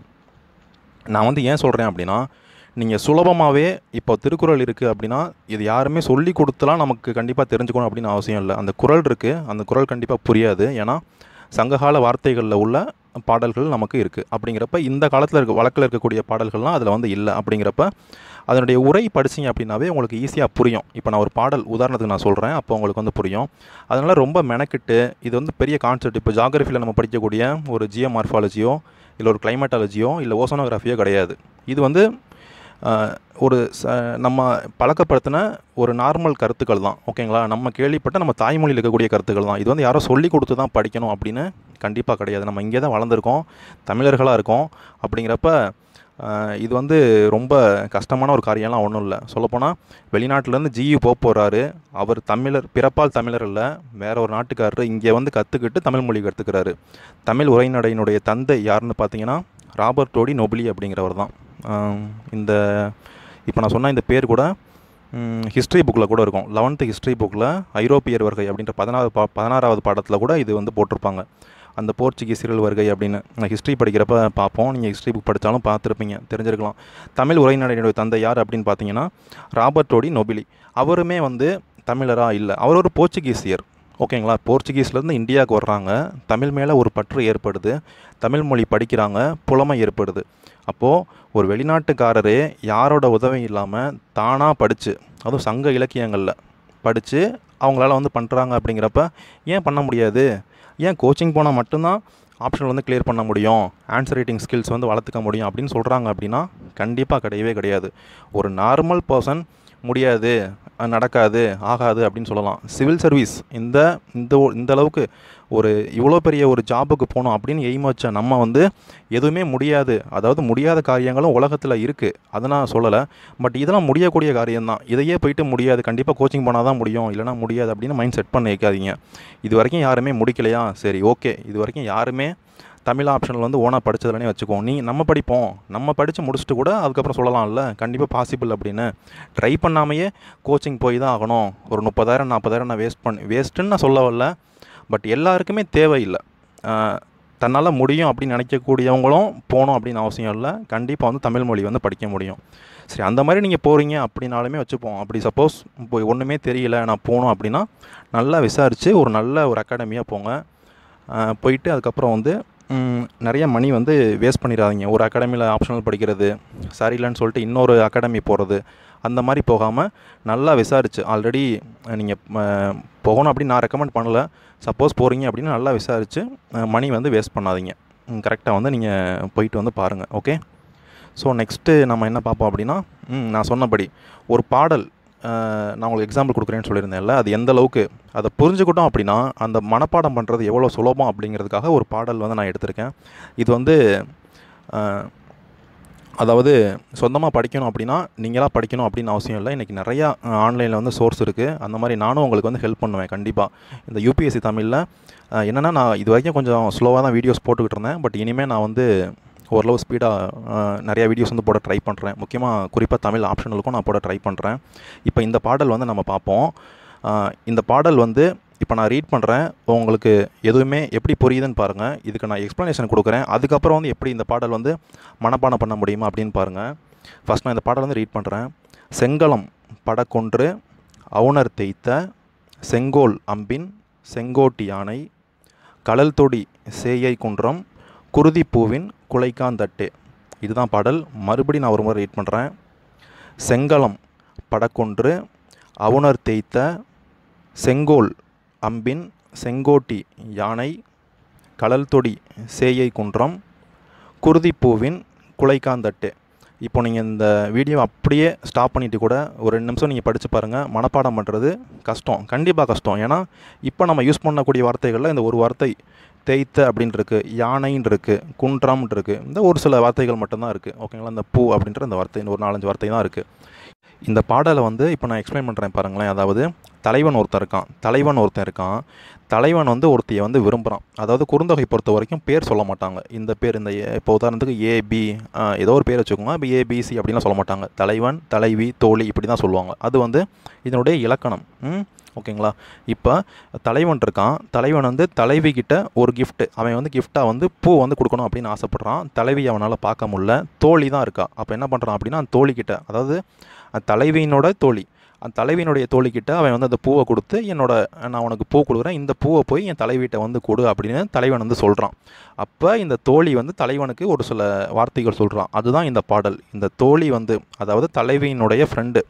நான் வந்து ஏன் சொல்கிறேன் அப்படின்னா நீங்கள் சுலபமாகவே இப்போ திருக்குறள் இருக்குது அப்படின்னா இது யாருமே சொல்லி கொடுத்துலாம் நமக்கு கண்டிப்பாக தெரிஞ்சுக்கணும் அப்படின்னு அவசியம் இல்லை அந்த குறள் இருக்குது அந்த குறள் கண்டிப்பாக புரியாது ஏன்னா சங்ககால வார்த்தைகளில் உள்ள பாடல்கள் நமக்கு இருக்குது அப்படிங்கிறப்ப இந்த காலத்தில் இருக்க வழக்கில் இருக்கக்கூடிய பாடல்கள்லாம் அதில் வந்து இல்லை அப்படிங்கிறப்ப அதனுடைய உரை படிச்சிங்க அப்படின்னாவே உங்களுக்கு ஈஸியாக புரியும் இப்போ நான் ஒரு பாடல் உதாரணத்துக்கு நான் சொல்கிறேன் அப்போ உங்களுக்கு வந்து புரியும் அதனால் ரொம்ப மெனக்கிட்டு இது வந்து பெரிய கான்செப்ட் இப்போ ஜாகிரஃபியில் நம்ம படிக்கக்கூடிய ஒரு ஜியோ மார்ஃபாலஜியோ இல்லை ஒரு கிளைமேட்டாலஜியோ இல்லை ஓசோனோகிராஃபியோ கிடையாது இது வந்து ஆஹ், ஒரு ச நம்ம பழக்கப்படுத்தின ஒரு நார்மல் கருத்துக்கள் தான் ஓகேங்களா நம்ம கேள்விப்பட்ட நம்ம தாய்மொழியில் இருக்கக்கூடிய கருத்துக்கள் தான் இது வந்து யாரோ சொல்லி கொடுத்து தான் படிக்கணும் அப்படின்னு கண்டிப்பாக கிடையாது நம்ம இங்கே தான் வளர்ந்துருக்கோம் தமிழர்களாக இருக்கோம் அப்படிங்கிறப்ப ஆஹ், இது வந்து ரொம்ப கஷ்டமான ஒரு காரியம்லாம் ஒன்றும் இல்லை சொல்லப்போனால் வெளிநாட்டிலேருந்து ஜியு போக போகிறாரு அவர் தமிழர் பிறப்பால் தமிழர் இல்லை வேற ஒரு நாட்டுக்காரர் இங்கே வந்து கற்றுக்கிட்டு தமிழ் மொழி கற்றுக்கிறாரு தமிழ் உரைநடையினுடைய தந்தை யாருன்னு பார்த்தீங்கன்னா ராபர்ட் டோடி நொபிலி அப்படிங்கிறவர் தான் ஆம், இந்த இப்போ நான் சொன்ன இந்த பேர் கூட ஹிஸ்ட்ரி புக்கில் கூட இருக்கும் லெவன்த்து ஹிஸ்ட்ரி புக்கில் ஐரோப்பியர் வருகை அப்படின்ற பதினாறு பா பதினாறாவது பாடத்தில் கூட இது வந்து போட்டிருப்பாங்க அந்த போர்ச்சுகீசியர்கள் வருகை அப்படின்னு நான் ஹிஸ்ட்ரி படிக்கிறப்ப பார்ப்போம் நீங்கள் ஹிஸ்ட்ரி புக் படித்தாலும் பார்த்துருப்பீங்க தெரிஞ்சிருக்கலாம் தமிழ் உரைநடையினுடைய தந்தை யார் அப்படின்னு பார்த்தீங்கன்னா ராபர்ட் டோடி நொபிலி அவருமே வந்து தமிழரா இல்லை அவர் ஒரு போர்ச்சுகீசியர் ஓகேங்களா போர்ச்சுகீஸ்லேருந்து இந்தியாவுக்கு வர்றாங்க தமிழ் மேலே ஒரு பற்று ஏற்படுது தமிழ் மொழி படிக்கிறாங்க புலமை ஏற்படுது அப்போது ஒரு வெளிநாட்டுக்காரரே யாரோட உதவியும் இல்லாமல் தானாக படித்து அதுவும் சங்க இலக்கியங்களில் படித்து அவங்களால வந்து பண்ணுறாங்க அப்படிங்கிறப்ப ஏன் பண்ண முடியாது ஏன் கோச்சிங் போனால் மட்டும்தான் ஆப்ஷன் வந்து கிளியர் பண்ண முடியும் ஆன்சர் ரைட்டிங் ஸ்கில்ஸ் வந்து வளர்த்துக்க முடியும் அப்படின்னு சொல்கிறாங்க அப்படின்னா கண்டிப்பாக கிடையவே கிடையாது ஒரு நார்மல் பர்சன் முடியாது அஹ் நடக்காது ஆகாது அப்படின்னு சொல்லலாம் சிவில் சர்வீஸ் இந்த இந்த ஒ- இந்த அளவுக்கு ஒரு இவ்வளோ பெரிய ஒரு ஜாபுக்கு போகணும் அப்படின்னு எய்ம் வச்ச நம்ம வந்து எதுவுமே முடியாது அதாவது முடியாத காரியங்களும் உலகத்தில் இருக்குது அதை நான் சொல்லலை பட் இதெல்லாம் முடியக்கூடிய காரியம்தான் இதையே போயிட்டு முடியாது கண்டிப்பாக கோச்சிங் போனால் தான் முடியும் இல்லைனா முடியாது அப்படின்னு மைண்ட் செட் பண்ண வைக்காதீங்க இது வரைக்கும் யாருமே முடிக்கலையா சரி ஓகே இது வரைக்கும் யாருமே தமிழ் ஆப்ஷனில் வந்து ஓனாக படித்ததுலனே வச்சுக்கோம் நீ நம்ம படிப்போம் நம்ம படித்து முடிச்சுட்டு கூட அதுக்கப்புறம் சொல்லலாம்ல கண்டிப்பாக பாசிபிள் அப்படின்னு ட்ரை பண்ணாமையே கோச்சிங் போய் தான் ஆகணும் ஒரு முப்பதாயிரம் நாற்பதாயிரம் நான் வேஸ்ட் பண்ணி வேஸ்ட்டுன்னு நான் சொல்ல வரல பட் எல்லாருக்குமே தேவையில்லை ஆஹ், தன்னால் முடியும் அப்படின்னு நினைக்கக்கூடியவங்களும் போகணும் அப்படின்னு அவசியம் இல்லை கண்டிப்பாக வந்து தமிழ் மொழி வந்து படிக்க முடியும் சரி அந்த மாதிரி நீங்கள் போகிறீங்க அப்படின்னாலுமே வச்சுப்போம் அப்படி சப்போஸ் இப்போ ஒன்றுமே தெரியல நான் போகணும் அப்படின்னா நல்லா விசாரித்து ஒரு நல்ல ஒரு அகாடமியாக போங்க ஆஹ், போயிட்டு அதுக்கப்புறம் வந்து ம், நிறைய மணி வந்து வேஸ்ட் பண்ணிடாதீங்க ஒரு அகாடமியில் ஆப்ஷனல் படிக்கிறது சரியில்லைன்னு சொல்லிட்டு இன்னொரு அகாடமி போகிறது அந்த மாதிரி போகாமல் நல்லா விசாரிச்சு ஆல்ரெடி நீங்கள் போகணும் அப்படின்னு நான் ரெக்கமெண்ட் பண்ணல சப்போஸ் போகிறீங்க அப்படின்னு நல்லா விசாரித்து மணி வந்து வேஸ்ட் பண்ணாதீங்க கரெக்டாக வந்து நீங்கள் போயிட்டு வந்து பாருங்கள் ஓகே ஸோ நெக்ஸ்ட்டு நம்ம என்ன பார்ப்போம் அப்படின்னா ம், நான் சொன்னபடி ஒரு பாடல் அஹ், நான் உங்களுக்கு எக்ஸாம்பிள் கொடுக்குறேன்னு சொல்லியிருந்தேன்ல அது எந்த அளவுக்கு அதை புரிஞ்சுக்கிட்டோம் அப்படின்னா அந்த மனப்பாடம் பண்ணுறது எவ்வளோ சுலபம் அப்படிங்கிறதுக்காக ஒரு பாடல் வந்து நான் எடுத்திருக்கேன் இது வந்து அஹ், அதாவது சொந்தமாக படிக்கணும் அப்படின்னா நீங்களாக படிக்கணும் அப்படின்னு அவசியம் இல்லை இன்றைக்கி நிறையா ஆன்லைனில் வந்து சோர்ஸ் இருக்குது அந்த மாதிரி நானும் உங்களுக்கு வந்து ஹெல்ப் பண்ணுவேன் கண்டிப்பாக இந்த யூபிஎஸ்சி தமிழில் என்னென்னா நான் இது வரைக்கும் கொஞ்சம் ஸ்லோவாக தான் வீடியோஸ் போட்டுக்கிட்டு இருந்தேன் பட் இனிமேல் நான் வந்து ஓரளவு ஸ்பீடாக நிறையா வீடியோஸ் வந்து போட ட்ரை பண்ணுறேன் முக்கியமாக குறிப்பாக தமிழ் ஆப்ஷனலுக்கும் நான் போட ட்ரை பண்ணுறேன் இப்போ இந்த பாடல் வந்து நம்ம பார்ப்போம் அஹ், இந்த பாடல் வந்து இப்போ நான் ரீட் பண்ணுறேன் உங்களுக்கு எதுவுமே எப்படி புரியுதுன்னு பாருங்கள் இதுக்கு நான் எக்ஸ்ப்ளனேஷன் கொடுக்குறேன் அதுக்கப்புறம் வந்து எப்படி இந்த பாடல் வந்து மனப்பாடம் பண்ண முடியுமா அப்படின்னு பாருங்கள் ஃபஸ்ட் நான் இந்த பாடல் வந்து ரீட் பண்ணுறேன் செங்கலம் படக்கொன்று அவுணர் தேய்த்த செங்கோல் அம்பின் செங்கோட்டி யானை கடல் தொடி சேயை குன்றம் குருதிப்பூவின் குலைக்காந்தட்டு இதுதான் பாடல் மறுபடி நான் ஒரு முறை ரீட் பண்ணுறேன் செங்கலம் படக்கொன்று அவுணர் தேய்த்த செங்கோல் அம்பின் செங்கோட்டி யானை கடல் தொடி சேயை குன்றம் குருதிப்பூவின் குலைக்காந்தட்டு இப்போ நீங்கள் இந்த வீடியோ அப்படியே ஸ்டாப் பண்ணிட்டு கூட ஒரு ரெண்டு நிமிஷம் நீங்கள் படித்து பாருங்கள் மனப்பாடம் பண்ணுறது கஷ்டம் கண்டிப்பாக கஷ்டம் ஏன்னா இப்போ நம்ம யூஸ் பண்ணக்கூடிய வார்த்தைகளில் இந்த ஒரு வார்த்தை தேய்த்த அப்படின்னு இருக்கு யானைன்னு இருக்கு குன்றம்னு இருக்கு இந்த ஒரு சில வார்த்தைகள் மட்டும்தான் இருக்குது ஓகேங்களா இந்த பூ அப்படின்ற இந்த வார்த்தை இந்த ஒரு நாலஞ்சு வார்த்தை தான் இருக்குது இந்த பாடலை வந்து இப்போ நான் எக்ஸ்பிளைன் பண்ணுறேன் பாருங்களேன் அதாவது தலைவன் ஒருத்தன் இருக்கான் தலைவன் ஒருத்தன் இருக்கான் தலைவன் வந்து ஒருத்தியை வந்து விரும்புகிறான் அதாவது குறுந்தொகை பொறுத்த வரைக்கும் பேர் சொல்ல மாட்டாங்க இந்த பேர் இந்த ஏ- இப்போ உதாரணத்துக்கு ஏபி ஏதோ ஒரு பேர் வச்சுக்கோங்க இப்போ ஏபிசி அப்படின்லாம் சொல்ல மாட்டாங்க தலைவன் தலைவி தோழி இப்படி தான் சொல்லுவாங்க அது வந்து இதனுடைய இலக்கணம் ம் ஓகேங்களா இப்போ தலைவன் இருக்கான் தலைவன் வந்து தலைவி கிட்ட ஒரு gift அவன் வந்து கிஃப்டாக வந்து பூ வந்து கொடுக்கணும் அப்படின்னு ஆசைப்பட்றான் தலைவி அவனால் பார்க்க முடியல தோழி தான் இருக்கா அப்போ என்ன பண்ணுறான் அப்படின்னா அந்த தோழி கிட்ட அதாவது அந்த தலைவியினோட தோழி அந்த தலைவியினுடைய தோழிக்கிட்ட அவன் வந்து அந்த பூவை கொடுத்து என்னோட நான் உனக்கு பூ கொடுக்குறேன் இந்த பூவை போய் என் தலைவிட்ட வந்து கொடு அப்படின்னு தலைவன் வந்து சொல்கிறான் அப்போ இந்த தோழி வந்து தலைவனுக்கு ஒரு சில வார்த்தைகள் சொல்கிறான் அதுதான் இந்த பாடல் இந்த தோழி வந்து அதாவது தலைவியினுடைய ஃப்ரெண்டு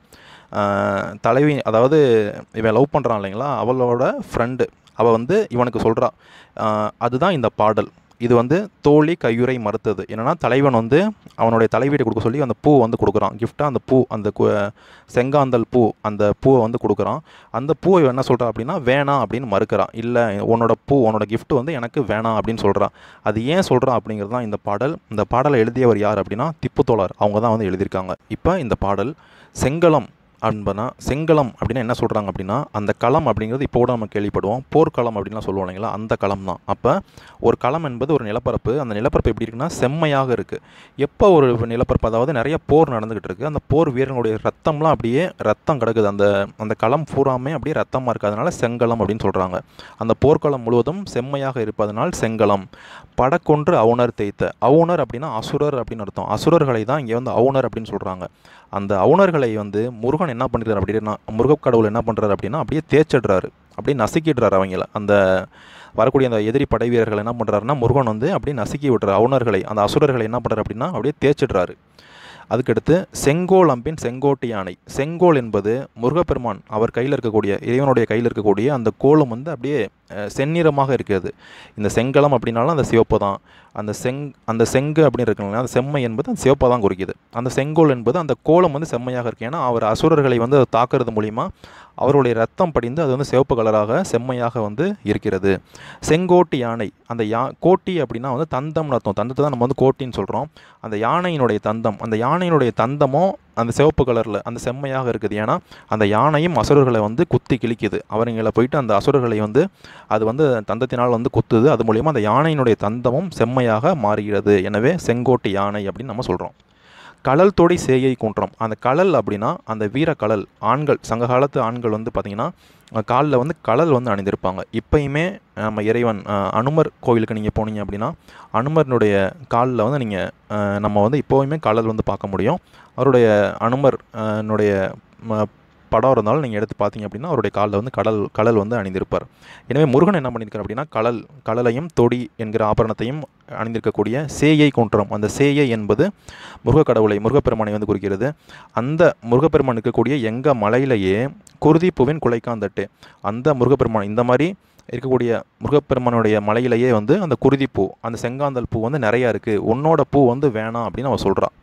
தலைவி அதாவது இவன் லவ் பண்ணுறான் இல்லைங்களா அவளோட ஃப்ரெண்டு அவள் வந்து இவனுக்கு சொல்கிறா அதுதான் இந்த பாடல் இது வந்து தோழி கையுறை மறுத்தது என்னன்னா தலைவன் வந்து அவனுடைய தலைவீட்டை கொடுக்க சொல்லி அந்த பூ வந்து கொடுக்குறான் கிஃப்டாக அந்த பூ அந்த கு- செங்காந்தல் பூ அந்த பூவை வந்து கொடுக்குறான் அந்த பூவை இவன் என்ன சொல்கிறான் அப்படின்னா வேணாம் அப்படின்னு மறுக்கிறான் இல்லை உன்னோட பூ உன்னோட gift வந்து எனக்கு வேணாம் அப்படின்னு சொல்கிறான் அது ஏன் சொல்கிறான் அப்படிங்கிறது தான் இந்த பாடல் இந்த பாடலை எழுதியவர் யார் அப்படின்னா திப்புத்தோழர் அவங்க தான் வந்து எழுதியிருக்காங்க இப்போ இந்த பாடல் செங்கலம் அன்பனா செங்கலம் அப்படின்னா என்ன சொல்கிறாங்க அப்படின்னா அந்த களம் அப்படிங்கிறது இப்போ கூட நம்ம கேள்விப்படுவோம் போர்க்களம் அப்படின்லாம் சொல்லுவோம் இல்லைங்களா அந்த களம் தான் அப்போ ஒரு களம் என்பது ஒரு நிலப்பரப்பு அந்த நிலப்பரப்பு எப்படி இருக்குன்னா செம்மையாக இருக்குது எப்போ ஒரு நிலப்பரப்பு அதாவது நிறைய போர் நடந்துக்கிட்டு இருக்குது அந்த போர் வீரர்களுடைய ரத்தம்லாம் அப்படியே ரத்தம் கிடக்குது அந்த அந்த களம் பூராமே அப்படியே ரத்தமாக இருக்குது அதனால செங்கலம் அப்படின்னு சொல்கிறாங்க அந்த போர்க்களம் முழுவதும் செம்மையாக இருப்பதனால் செங்கலம் படக்கொன்று அவுணர் தேய்த்த அவுணர் அப்படின்னா அசுரர் அப்படின்னு அர்த்தம் அசுரர்களை தான் இங்கே வந்து அவுணர் அப்படின்னு சொல்கிறாங்க அந்த அவுணர்களை வந்து முருகன் என்ன பண்ணிடுறாரு அப்படின்னா முருகக் கடவுள் என்ன பண்ணுறாரு அப்படின்னா அப்படியே தேய்ச்சிடுறாரு அப்படியே நசுக்கிடுறாரு அவங்கள அந்த வரக்கூடிய அந்த எதிரி படை வீரர்கள் என்ன பண்ணுறாருன்னா முருகன் வந்து அப்படியே நசுக்கி விட்டுறாரு அவுணர்களை அந்த அசுரர்களை என்ன பண்ணுறாரு அப்படின்னா அப்படியே தேய்ச்சிடுறாரு அதுக்கடுத்து செங்கோல் அம்பின் செங்கோட்டு யானை செங்கோல் என்பது முருகப்பெருமான் அவர் கையில் இருக்கக்கூடிய இறைவனுடைய கையில் இருக்கக்கூடிய அந்த கோலம் வந்து அப்படியே அஹ், செந்நிறமாக இருக்கிறது இந்த செங்கலம் அப்படின்னாலும் அந்த சிவப்பு தான் அந்த செங் அந்த செங்கு அப்படின்னு இருக்குங்களா அந்த செம்மை என்பது அந்த சிவப்பை தான் குறிக்குது அந்த செங்கோல் என்பது அந்த கோலம் வந்து செம்மையாக இருக்கு ஏன்னா அவர் அசுரர்களை வந்து அதை தாக்குறது மூலிமா அவருடைய ரத்தம் படிந்து அது வந்து சிவப்பு கலராக செம்மையாக வந்து இருக்கிறது செங்கோட்டு யானை அந்த யா கோட்டி அப்படின்னா வந்து தந்தம்னு அர்த்தம் தந்தத்தை தான் நம்ம வந்து கோட்டின்னு சொல்கிறோம் அந்த யானையினுடைய தந்தம் அந்த யானையினுடைய தந்தமும் அந்த சிவப்பு கலரில் அந்த செம்மையாக இருக்குது ஏன்னா அந்த யானையும் அசுரர்களை வந்து குத்தி கிழிக்குது அவருங்களை போயிட்டு அந்த அசுரர்களை வந்து அது வந்து தந்தத்தினால் வந்து குத்துது அது மூலியமாக அந்த யானையினுடைய தந்தமும் செம்மையாக மாறுகிறது எனவே செங்கோட்டு யானை அப்படின்னு நம்ம சொல்கிறோம் கடல் தொடி சேயை குன்றம் அந்த கடல் அப்படின்னா அந்த வீர கடல் ஆண்கள் சங்ககாலத்து ஆண்கள் வந்து பார்த்திங்கன்னா காலில் வந்து கடல் வந்து அணிந்திருப்பாங்க இப்பயுமே நம்ம இறைவன் அஹ், அனுமர் கோவிலுக்கு நீங்கள் போனீங்க அப்படின்னா அனுமர்னுடைய காலில் வந்து நீங்கள் நம்ம வந்து இப்போவுமே கடல் வந்து பார்க்க முடியும் அவருடைய அனுமர் அஹ், னுடைய ம- படம் இருந்தாலும் நீங்கள் எடுத்து பார்த்தீங்க அப்படின்னா அவருடைய காலில் வந்து கடல் கடல் வந்து அணிந்திருப்பார் எனவே முருகன் என்ன பண்ணியிருக்கார் அப்படின்னா கடல் கடலையும் தொடி என்கிற ஆபரணத்தையும் அணிந்திருக்கக்கூடிய சேயை குன்றம் அந்த சேயை என்பது முருகக் கடவுளை முருகப்பெருமானை வந்து குறிக்கிறது அந்த முருகப்பெருமான் இருக்கக்கூடிய எங்கள் மலையிலேயே குருதிப்பூவின் குலைக்காந்தட்டு அந்த முருகப்பெருமான் இந்த மாதிரி இருக்கக்கூடிய முருகப்பெருமானுடைய மலையிலேயே வந்து அந்த குருதிப்பூ அந்த செங்காந்தல் பூ வந்து நிறையா இருக்குது உன்னோட பூ வந்து வேணாம் அப்படின்னு அவன் சொல்கிறான்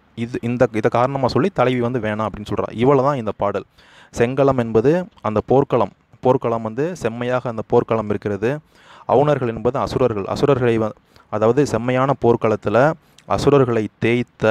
இது இந்த இதை காரணமாக சொல்லி தலைவி வந்து வேணாம் அப்படின்னு சொல்கிறா இவ்வளோ தான் இந்த பாடல் செங்களம் என்பது அந்த போர்க்களம் போர்க்களம் வந்து செம்மையாக அந்த போர்க்களம் இருக்கிறது அவுணர்கள் என்பது அசுரர்கள் அசுரர்களை வ- அதாவது செம்மையான போர்க்களத்தில் அசுரர்களை தேய்த்த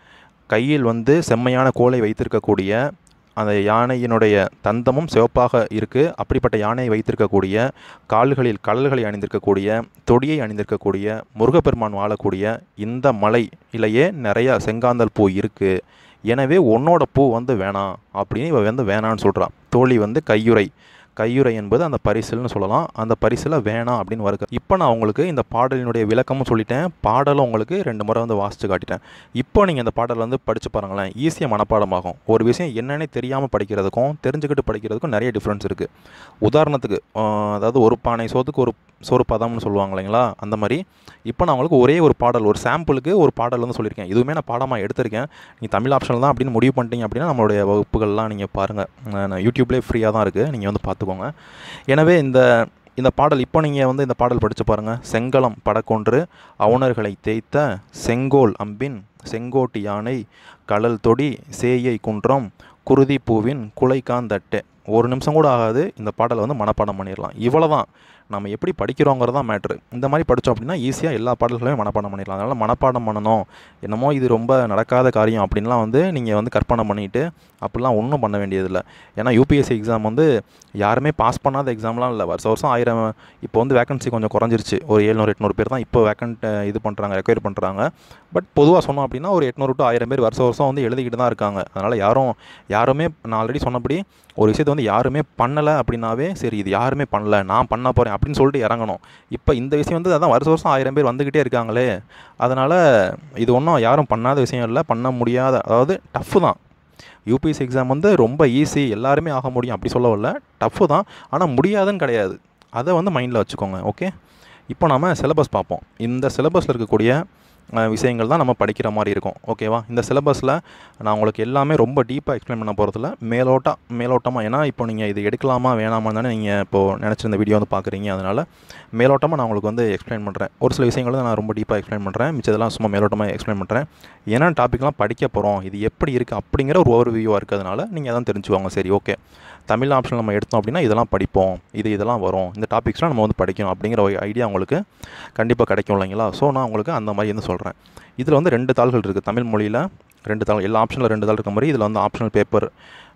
கையில் வந்து செம்மையான கோலை வைத்திருக்கக்கூடிய அந்த யானையினுடைய தந்தமும் சிவப்பாக இருக்குது அப்படிப்பட்ட யானையை வைத்திருக்கக்கூடிய கால்களில் கடல்களை அணிந்திருக்கக்கூடிய தொடியை அணிந்திருக்கக்கூடிய முருகப்பெருமான் வாழக்கூடிய இந்த மலையிலேயே நிறைய செங்காந்தல் பூ இருக்குது எனவே உன்னோட பூ வந்து வேணாம் அப்படின்னு இவ வந்து வேணான்னு சொல்கிறான் தோழி வந்து கையுறை கையுறை என்பது அந்த பரிசில்னு சொல்லலாம் அந்த பரிசில் வேணாம் அப்படின்னு வருது இப்போ நான் உங்களுக்கு இந்த பாடலினுடைய விளக்கமும் சொல்லிட்டேன் பாடலும் உங்களுக்கு ரெண்டு முறை வந்து வாசித்து காட்டிட்டேன் இப்போ நீங்கள் இந்த பாடல் வந்து படித்து பாருங்களேன் ஈஸியாக மனப்பாடமாகும் ஒரு விஷயம் என்னன்னே தெரியாமல் படிக்கிறதுக்கும் தெரிஞ்சுக்கிட்டு படிக்கிறதுக்கும் நிறைய டிஃப்ரென்ஸ் இருக்குது உதாரணத்துக்கு ஆஹ், அதாவது ஒரு பானை சோத்துக்கு ஒரு சோறு பதம்னு சொல்லுவாங்க இல்லைங்களா அந்த மாதிரி இப்போ நான் உங்களுக்கு ஒரே ஒரு பாடல் ஒரு சாம்பிளுக்கு ஒரு பாடல் வந்து சொல்லியிருக்கேன் இதுவுமே நான் பாடமாக எடுத்திருக்கேன் நீங்கள் தமிழ் ஆப்ஷனில் தான் அப்படின்னு முடிவு பண்ணிட்டீங்க அப்படின்னா நம்மளுடைய வகுப்புகள்லாம் நீங்கள் பாருங்கள் யூடியூப்லேயே ஃப்ரீயாக தான் இருக்குது நீங்கள் வந்து பார்த்துக்கோங்க எனவே இந்த இந்த பாடல் இப்போ நீங்கள் வந்து இந்த பாடல் படித்து பாருங்கள் செங்கலம் படக்கொன்று அவுணர்களை தேய்த்த செங்கோல் அம்பின் செங்கோட்டு யானை கடல் தொடி சேயை குன்றம் குருதி பூவின் குலைக்காந்தட்டை ஒரு நிமிஷம் கூட ஆகாது இந்த பாடலை வந்து மனப்பாடம் பண்ணிடலாம் இவ்வளோ தான் நம்ம எப்படி படிக்கிறோங்கிறது தான் மேட்ரு இந்த மாதிரி படித்தோம் அப்படின்னா ஈஸியாக எல்லா பாடல்களையும் மனப்பாடம் பண்ணிடலாம் அதனால் மனப்பாடம் பண்ணணும் என்னமோ இது ரொம்ப நடக்காத காரியம் அப்படின்லாம் வந்து நீங்கள் வந்து கற்பனை பண்ணிட்டு அப்படிலாம் ஒன்றும் பண்ண வேண்டியதில்லை ஏன்னா யூபிஎஸ்சி எக்ஸாம் வந்து யாருமே பாஸ் பண்ணாத எக்ஸாம்லாம் இல்லை வருஷம் வருஷம் ஆயிரம் இப்போ வந்து வேகன்சி கொஞ்சம் குறைஞ்சிருச்சு ஒரு ஏழ்நூறு எட்நூறு பேர் தான் இப்போ வேக்கண்ட் இது பண்ணுறாங்க ரெக்வயர் பண்ணுறாங்க பட் பொதுவாக சொன்னோம் அப்படின்னா ஒரு எட்நூறு டு ஆயிரம் பேர் வருஷம் வருஷம் வந்து எழுதிக்கிட்டு தான் இருக்காங்க அதனால் யாரும் யாருமே நான் ஆல்ரெடி சொன்னபடி ஒரு விஷயத்தை வந்து யாருமே பண்ணலை அப்படின்னாவே சரி இது யாருமே பண்ணல நான் பண்ண போகிறேன் அப்படின்னு சொல்லிட்டு இறங்கணும் இப்போ இந்த விஷயம் வந்து அதான் வருஷம் வருஷம் ஆயிரம் பேர் வந்துக்கிட்டே இருக்காங்களே அதனால் இது ஒன்றும் யாரும் பண்ணாத விஷயம் இல்லை பண்ண முடியாத அதாவது டஃப்பு தான் யூபிஎஸ்சி எக்ஸாம் வந்து ரொம்ப ஈஸி எல்லாருமே ஆக முடியும் அப்படி சொல்ல வரல டஃப்பு தான் ஆனால் முடியாதுன்னு கிடையாது அதை வந்து மைண்டில் வச்சுக்கோங்க ஓகே இப்போ நம்ம சிலபஸ் பார்ப்போம் இந்த சிலபஸில் இருக்கக்கூடிய அஹ், விஷயங்கள் தான் நம்ம படிக்கிற மாதிரி இருக்கும் ஓகேவா இந்த சிலபஸில் நான் உங்களுக்கு எல்லாமே ரொம்ப டீப்பாக எக்ஸ்பிளைன் பண்ண போகிறதில்ல மேலோட்டா மேலோட்டமாக ஏன்னா இப்போ நீங்கள் இது எடுக்கலாமா வேணாமா தானே நீங்கள் இப்போது நினச்சிருந்த வீடியோ வந்து பார்க்குறீங்க அதனால் மேலோட்டமாக நான் உங்களுக்கு வந்து எக்ஸ்பிளைன் பண்ணுறேன் ஒரு சில விஷயங்களை நான் ரொம்ப டீப்பாக எக்ஸ்பிளைன் பண்ணுறேன் மிச்சதெல்லாம் சும்மா மேலோட்டமாக எக்ஸ்பிளைன் பண்ணுறேன் ஏன்னா டாப்பிக்லாம் படிக்க போகிறோம் இது எப்படி இருக்குது அப்படிங்கிற ஒரு ஓவர் வியூவாக இருக்கிறதுனால நீங்கள் அதான் தெரிஞ்சுவாங்க சரி ஓகே தமிழ் ஆப்ஷன் நம்ம எடுத்தோம் அப்படின்னா இதெல்லாம் படிப்போம் இது இதெல்லாம் வரும் இந்த டாபிக்ஸ்லாம் நம்ம வந்து படிக்கணும் அப்படிங்கிற ஒரு ஐடியா உங்களுக்கு கண்டிப்பாக கிடைக்கும் இல்லைங்களா ஸோ நான் உங்களுக்கு அந்த மாதிரி வந்து சொல்கிறேன் இதில் வந்து ரெண்டு தாள்கள் இருக்குது தமிழ் மொழியில் ரெண்டு தாள் எல்லா ஆப்ஷனில் ரெண்டு தாள் இருக்க மாதிரி இதில் வந்து optional paper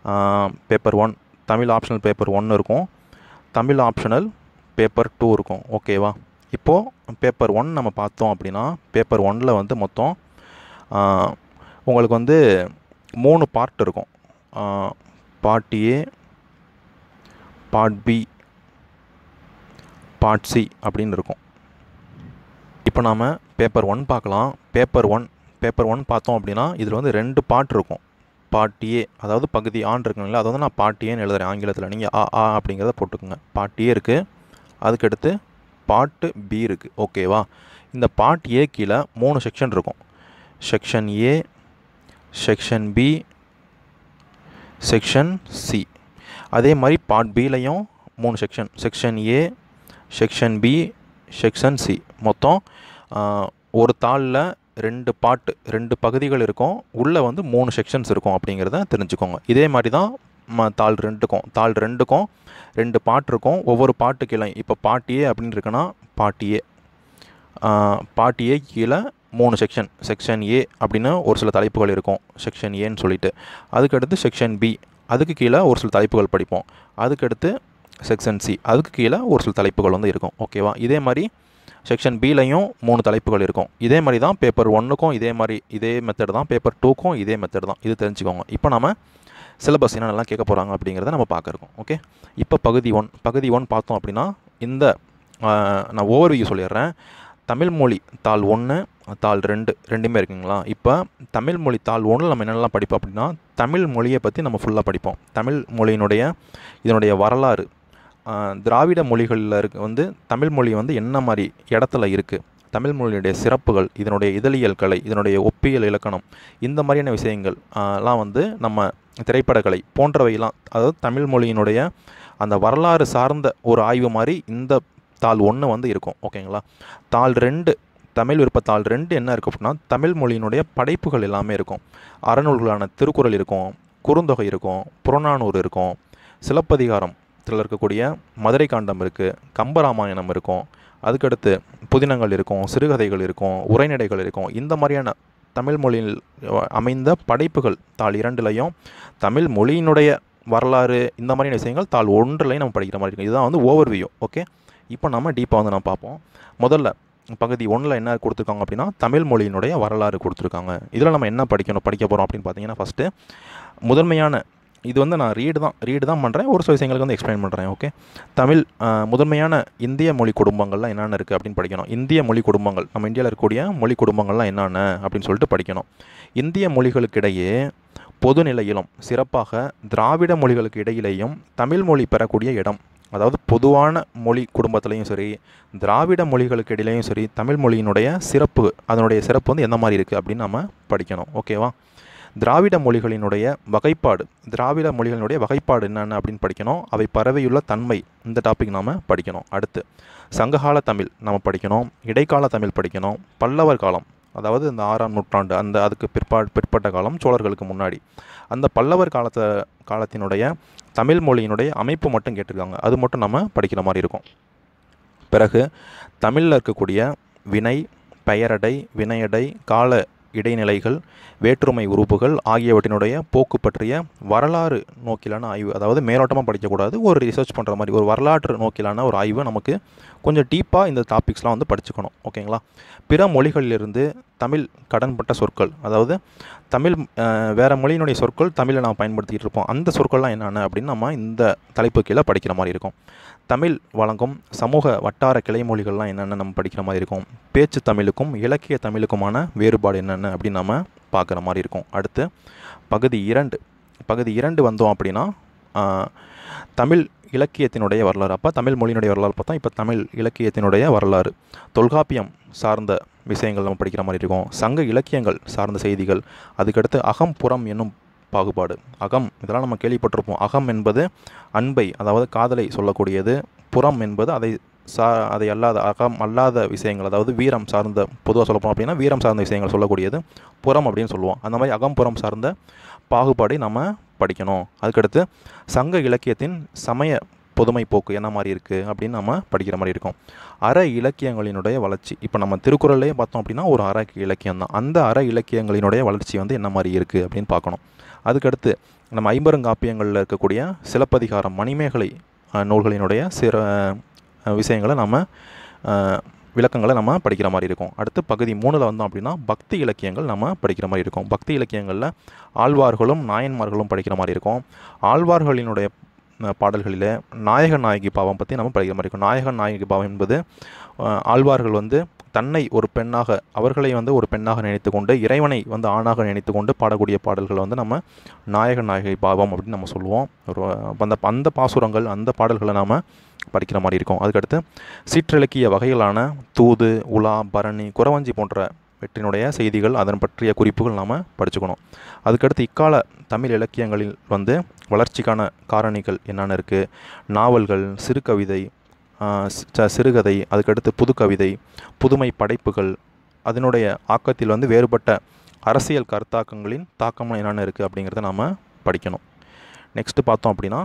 paper one Tamil optional paper ஒன்று இருக்கும் தமிழ் ஆப்ஷனல் பேப்பர் டூ இருக்கும் ஓகேவா இப்போது பேப்பர் ஒன் நம்ம பார்த்தோம் அப்படின்னா பேப்பர் ஒன்னில் வந்து மொத்தம் ஆஹ், உங்களுக்கு வந்து மூணு பார்ட் இருக்கும் part A part B part C அப்படின்னு இருக்கும் இப்போ நாம் பேப்பர் ஒன் பார்க்கலாம் பேப்பர் ஒன் பேப்பர் ஒன் பார்த்தோம் அப்படின்னா இதில் வந்து ரெண்டு பார்ட் இருக்கும் பார்ட் ஏ அதாவது பகுதி ஆன் இருக்குங்களா அதை வந்து நான் பார்ட் ஏன்னு எழுதுறேன் ஆங்கிலத்தில் நீங்கள் ஆ ஆ அப்படிங்கிறத போட்டுக்கோங்க பார்ட் ஏ இருக்குது அதுக்கடுத்து பார்ட்டு பி இருக்குது ஓகேவா இந்த பார்ட் ஏ கீழே மூணு செக்ஷன் இருக்கும் section A section B section C அதே மாதிரி பார்ட் பிலையும் மூணு section section A section B section C மொத்தம் ஆஹ், ஒரு தாளில் ரெண்டு பார்ட்டு ரெண்டு பகுதிகள் இருக்கும் உள்ளே வந்து மூணு செக்ஷன்ஸ் இருக்கும் அப்படிங்கிறத தெரிஞ்சுக்கோங்க இதே மாதிரி தான் ம தாள் ரெண்டுக்கும் தாள் ரெண்டுக்கும் ரெண்டு பாட்டு இருக்கும் ஒவ்வொரு பாட்டு கீழே இப்போ பாட்டு ஏ அப்படின்னு இருக்குன்னா பாட்டு ஏ பாட்டு ஏ கீழே மூணு செக்ஷன் செக்ஷன் ஏ அப்படின்னு ஒரு சில தலைப்புகள் இருக்கும் செக்ஷன் ஏன்னு சொல்லிட்டு அதுக்கடுத்து செக்ஷன் பி அதுக்கு கீழே ஒரு சில தலைப்புகள் படிப்போம் அதுக்கடுத்து செக்ஷன் சி அதுக்கு கீழே ஒரு சில தலைப்புகள் வந்து இருக்கும் ஓகேவா இதே மாதிரி செக்ஷன் பிலையும் மூணு தலைப்புகள் இருக்கும் இதே மாதிரி தான் பேப்பர் ஒன்றுக்கும் இதே மாதிரி இதே மெத்தட் தான் பேப்பர் டூக்கும் இதே மெத்தட் தான் இது தெரிஞ்சுக்கோங்க இப்போ நம்ம சிலபஸ் என்னென்னலாம் கேட்க போகிறாங்க அப்படிங்கிறத நம்ம பார்க்குறோம் ஓகே இப்போ பகுதி ஒன் பகுதி ஒன் பார்த்தோம் அப்படின்னா இந்த ஆஹ், நான் ஓவர்வியூ சொல்லிடுறேன் தமிழ் மொழி தாள் ஒன்று தாள் ரெண்டு ரெண்டுமே இருக்குங்களா இப்போ தமிழ் மொழி தாள் ஒன்றில் நம்ம என்னென்னலாம் படிப்போம் அப்படின்னா தமிழ் மொழியை பற்றி நம்ம ஃபுல்லாக படிப்போம் தமிழ் மொழியினுடைய இதனுடைய வரலாறு ஆஹ், திராவிட மொழிகளில் இருக்க வந்து தமிழ் மொழி வந்து என்ன மாதிரி இடத்துல இருக்குது தமிழ் மொழியுடைய சிறப்புகள் இதனுடைய இதழியல் கலை இதனுடைய ஒப்பியல் இலக்கணம் இந்த மாதிரியான விஷயங்கள் ஆஹ், எல்லாம் வந்து நம்ம திரைப்படக்கலை போன்றவையெல்லாம் அதாவது தமிழ் மொழியினுடைய அந்த வரலாறு சார்ந்த ஒரு ஆய்வு மாதிரி இந்த தாள் ஒன்று வந்து இருக்கும் ஓகேங்களா தாள் ரெண்டு தமிழ் விருப்பத்தாள் ரெண்டு என்ன இருக்குது அப்படின்னா தமிழ் மொழியினுடைய படைப்புகள் எல்லாமே இருக்கும் அறநூல்களான திருக்குறள் இருக்கும் குறுந்தொகை இருக்கும் புறநானூறு இருக்கும் சிலப்பதிகாரத்தில் இருக்கக்கூடிய மதுரை காண்டம் இருக்குது கம்பராமாயணம் இருக்கும் அதுக்கடுத்து புதினங்கள் இருக்கும் சிறுகதைகள் இருக்கும் உரைநடைகள் இருக்கும் இந்த மாதிரியான தமிழ் மொழியில் அமைந்த படைப்புகள் தாள் இரண்டுலையும் தமிழ் மொழியினுடைய வரலாறு இந்த மாதிரியான விஷயங்கள் தாள் ஒன்றுலையும் நம்ம படிக்கிற மாதிரி இருக்கும் இதுதான் வந்து ஓவர்வியூ ஓகே இப்போ நம்ம டீப்பாக வந்து நம்ம பார்ப்போம் முதல்ல பகுதி ஒன்றில் என்ன கொடுத்துருக்காங்க அப்படின்னா தமிழ் மொழியினுடைய வரலாறு கொடுத்துருக்காங்க இதில் நம்ம என்ன படிக்கணும் படிக்க போகிறோம் அப்படின்னு பார்த்தீங்கன்னா ஃபஸ்ட்டு முதன்மையான இது வந்து நான் ரீடு தான் ரீடு தான் பண்ணுறேன் ஒரு சில விஷயங்களுக்கு வந்து எக்ஸ்பிளைன் பண்ணுறேன் ஓகே தமிழ் ஆஹ், முதன்மையான இந்திய மொழி குடும்பங்கள்லாம் என்னென்ன இருக்குது அப்படின்னு படிக்கணும் இந்திய மொழி குடும்பங்கள் நம்ம இந்தியாவில் இருக்கக்கூடிய மொழி குடும்பங்கள்லாம் என்னென்ன அப்படின்னு சொல்லிட்டு படிக்கணும் இந்திய மொழிகளுக்கிடையே பொது நிலையிலும் சிறப்பாக திராவிட மொழிகளுக்கு இடையிலேயும் தமிழ் மொழி பெறக்கூடிய இடம் அதாவது பொதுவான மொழி குடும்பத்துலேயும் சரி திராவிட மொழிகளுக்கு இடையிலையும் சரி தமிழ் மொழியினுடைய சிறப்பு அதனுடைய சிறப்பு வந்து எந்த மாதிரி இருக்குது அப்படின்னு நம்ம படிக்கணும் ஓகேவா திராவிட மொழிகளினுடைய வகைப்பாடு திராவிட மொழிகளினுடைய வகைப்பாடு என்னென்ன அப்படின்னு படிக்கணும் அவை பரவியுள்ள தன்மை இந்த டாபிக் நாம் படிக்கணும் அடுத்து சங்ககால தமிழ் நம்ம படிக்கணும் இடைக்கால தமிழ் படிக்கணும் பல்லவர் காலம் அதாவது இந்த ஆறாம் நூற்றாண்டு அந்த அதுக்கு பிற்பா பிற்பட்ட காலம் சோழர்களுக்கு முன்னாடி அந்த பல்லவர் காலத்தை காலத்தினுடைய தமிழ் மொழியினுடைய அமைப்பு மட்டும் கேட்டிருக்காங்க அது மட்டும் நம்ம படிக்கிற மாதிரி இருக்கும் பிறகு தமிழில் இருக்கக்கூடிய வினை பெயரடை வினையடை கால இடைநிலைகள் வேற்றுமை உறுப்புகள் ஆகியவற்றினுடைய போக்கு பற்றிய வரலாறு நோக்கிலான ஆய்வு அதாவது மேலோட்டமாக படிக்கக்கூடாது ஒரு ரிசர்ச் பண்ணுற மாதிரி ஒரு வரலாற்று நோக்கிலான ஒரு ஆய்வு நமக்கு கொஞ்சம் டீப்பாக இந்த டாபிக்ஸ்லாம் வந்து படிச்சுக்கணும் ஓகேங்களா பிற மொழிகளிலிருந்து தமிழ் கடன்பட்ட சொற்கள் அதாவது தமிழ் அஹ், வேற மொழியினுடைய சொற்கள் தமிழில் நாம் பயன்படுத்திக்கிட்டு இருப்போம் அந்த சொற்கள்லாம் என்னென்ன அப்படின்னு நம்ம இந்த தலைப்பு கீழே படிக்கிற மாதிரி இருக்கும் தமிழ் வழங்கும் சமூக வட்டார கிளை மொழிகள்லாம் என்னென்ன நம்ம படிக்கிற மாதிரி இருக்கும் பேச்சு தமிழுக்கும் இலக்கிய தமிழுக்குமான வேறுபாடு என்னென்ன அப்படின்னு நம்ம பார்க்குற மாதிரி இருக்கும் அடுத்து பகுதி இரண்டு பகுதி இரண்டு வந்தோம் அப்படின்னா ஆஹ், தமிழ் இலக்கியத்தினுடைய வரலாறு அப்போ தமிழ் மொழியினுடைய வரலாறு பார்த்தா இப்போ தமிழ் இலக்கியத்தினுடைய வரலாறு தொல்காப்பியம் சார்ந்த விஷயங்கள் நம்ம படிக்கிற மாதிரி இருக்கும் சங்க இலக்கியங்கள் சார்ந்த செய்திகள் அதுக்கடுத்து அகம் புறம் என்னும் பாகுபாடு அகம் இதெல்லாம் நம்ம கேள்விப்பட்டிருப்போம் அகம் என்பது அன்பை அதாவது காதலை சொல்லக்கூடியது புறம் என்பது அதை சா அதை அல்லாத அகம் அல்லாத விஷயங்கள் அதாவது வீரம் சார்ந்த பொதுவாக சொல்லப்போம் அப்படின்னா வீரம் சார்ந்த விஷயங்கள் சொல்லக்கூடியது புறம் அப்படின்னு சொல்லுவோம் அந்த மாதிரி அகம் புறம் சார்ந்த பாகுபாடை நம்ம படிக்கணும் அதுக்கடுத்து சங்க இலக்கியத்தின் சமய பொதுமை போக்கு என்ன மாதிரி இருக்குது அப்படின்னு நம்ம படிக்கிற மாதிரி இருக்கும் அற இலக்கியங்களினுடைய வளர்ச்சி இப்போ நம்ம திருக்குறள்லேயே பார்த்தோம் அப்படின்னா ஒரு அற இலக்கியம் தான் அந்த அற இலக்கியங்களினுடைய வளர்ச்சி வந்து என்ன மாதிரி இருக்குது அப்படின்னு பார்க்கணும் அதுக்கடுத்து நம்ம ஐம்பெருங்காப்பியங்களில் இருக்கக்கூடிய சிலப்பதிகாரம் மணிமேகலை அஹ், நூல்களினுடைய சிற அஹ், விஷயங்களை நம்ம அஹ், விளக்கங்களை நம்ம படிக்கிற மாதிரி இருக்கும் அடுத்து பகுதி மூணில் வந்தோம் அப்படின்னா பக்தி இலக்கியங்கள் நம்ம படிக்கிற மாதிரி இருக்கும் பக்தி இலக்கியங்களில் ஆழ்வார்களும் நாயன்மார்களும் படிக்கிற மாதிரி இருக்கும் ஆழ்வார்களினுடைய அஹ், பாடல்களில் நாயக நாயகி பாவம் பற்றி நம்ம படிக்கிற மாதிரி இருக்கும் நாயக நாயகி பாவம் என்பது அஹ், ஆழ்வார்கள் வந்து தன்னை ஒரு பெண்ணாக அவர்களை வந்து ஒரு பெண்ணாக நினைத்து கொண்டு இறைவனை வந்து ஆணாக நினைத்து கொண்டு பாடக்கூடிய பாடல்களை வந்து நம்ம நாயக நாயகி பாவம் அப்படின்னு நம்ம சொல்லுவோம் ஒரு அந்த அந்த பாசுரங்கள் அந்த பாடல்களை நாம் படிக்கிற மாதிரி இருக்கும் அதுக்கடுத்து சிற்றிலக்கிய வகைகளான தூது உலா பரணி குறவஞ்சி போன்ற வெற்றினுடைய செய்திகள் அதன் பற்றிய குறிப்புகள் நாம் படிச்சுக்கணும் அதுக்கடுத்து இக்கால தமிழ் இலக்கியங்களில் வந்து வளர்ச்சிக்கான காரணிகள் என்னென்ன இருக்குது நாவல்கள் சிறுகவிதை ஆஹ் சி- சிறுகதை அதுக்கடுத்து புதுக்கவிதை புதுமை படைப்புகள் அதனுடைய ஆக்கத்தில் வந்து வேறுபட்ட அரசியல் கருத்தாக்கங்களின் தாக்கம் என்னென்ன இருக்குது அப்படிங்கிறத நாம் படிக்கணும் நெக்ஸ்ட்டு பார்த்தோம் அப்படின்னா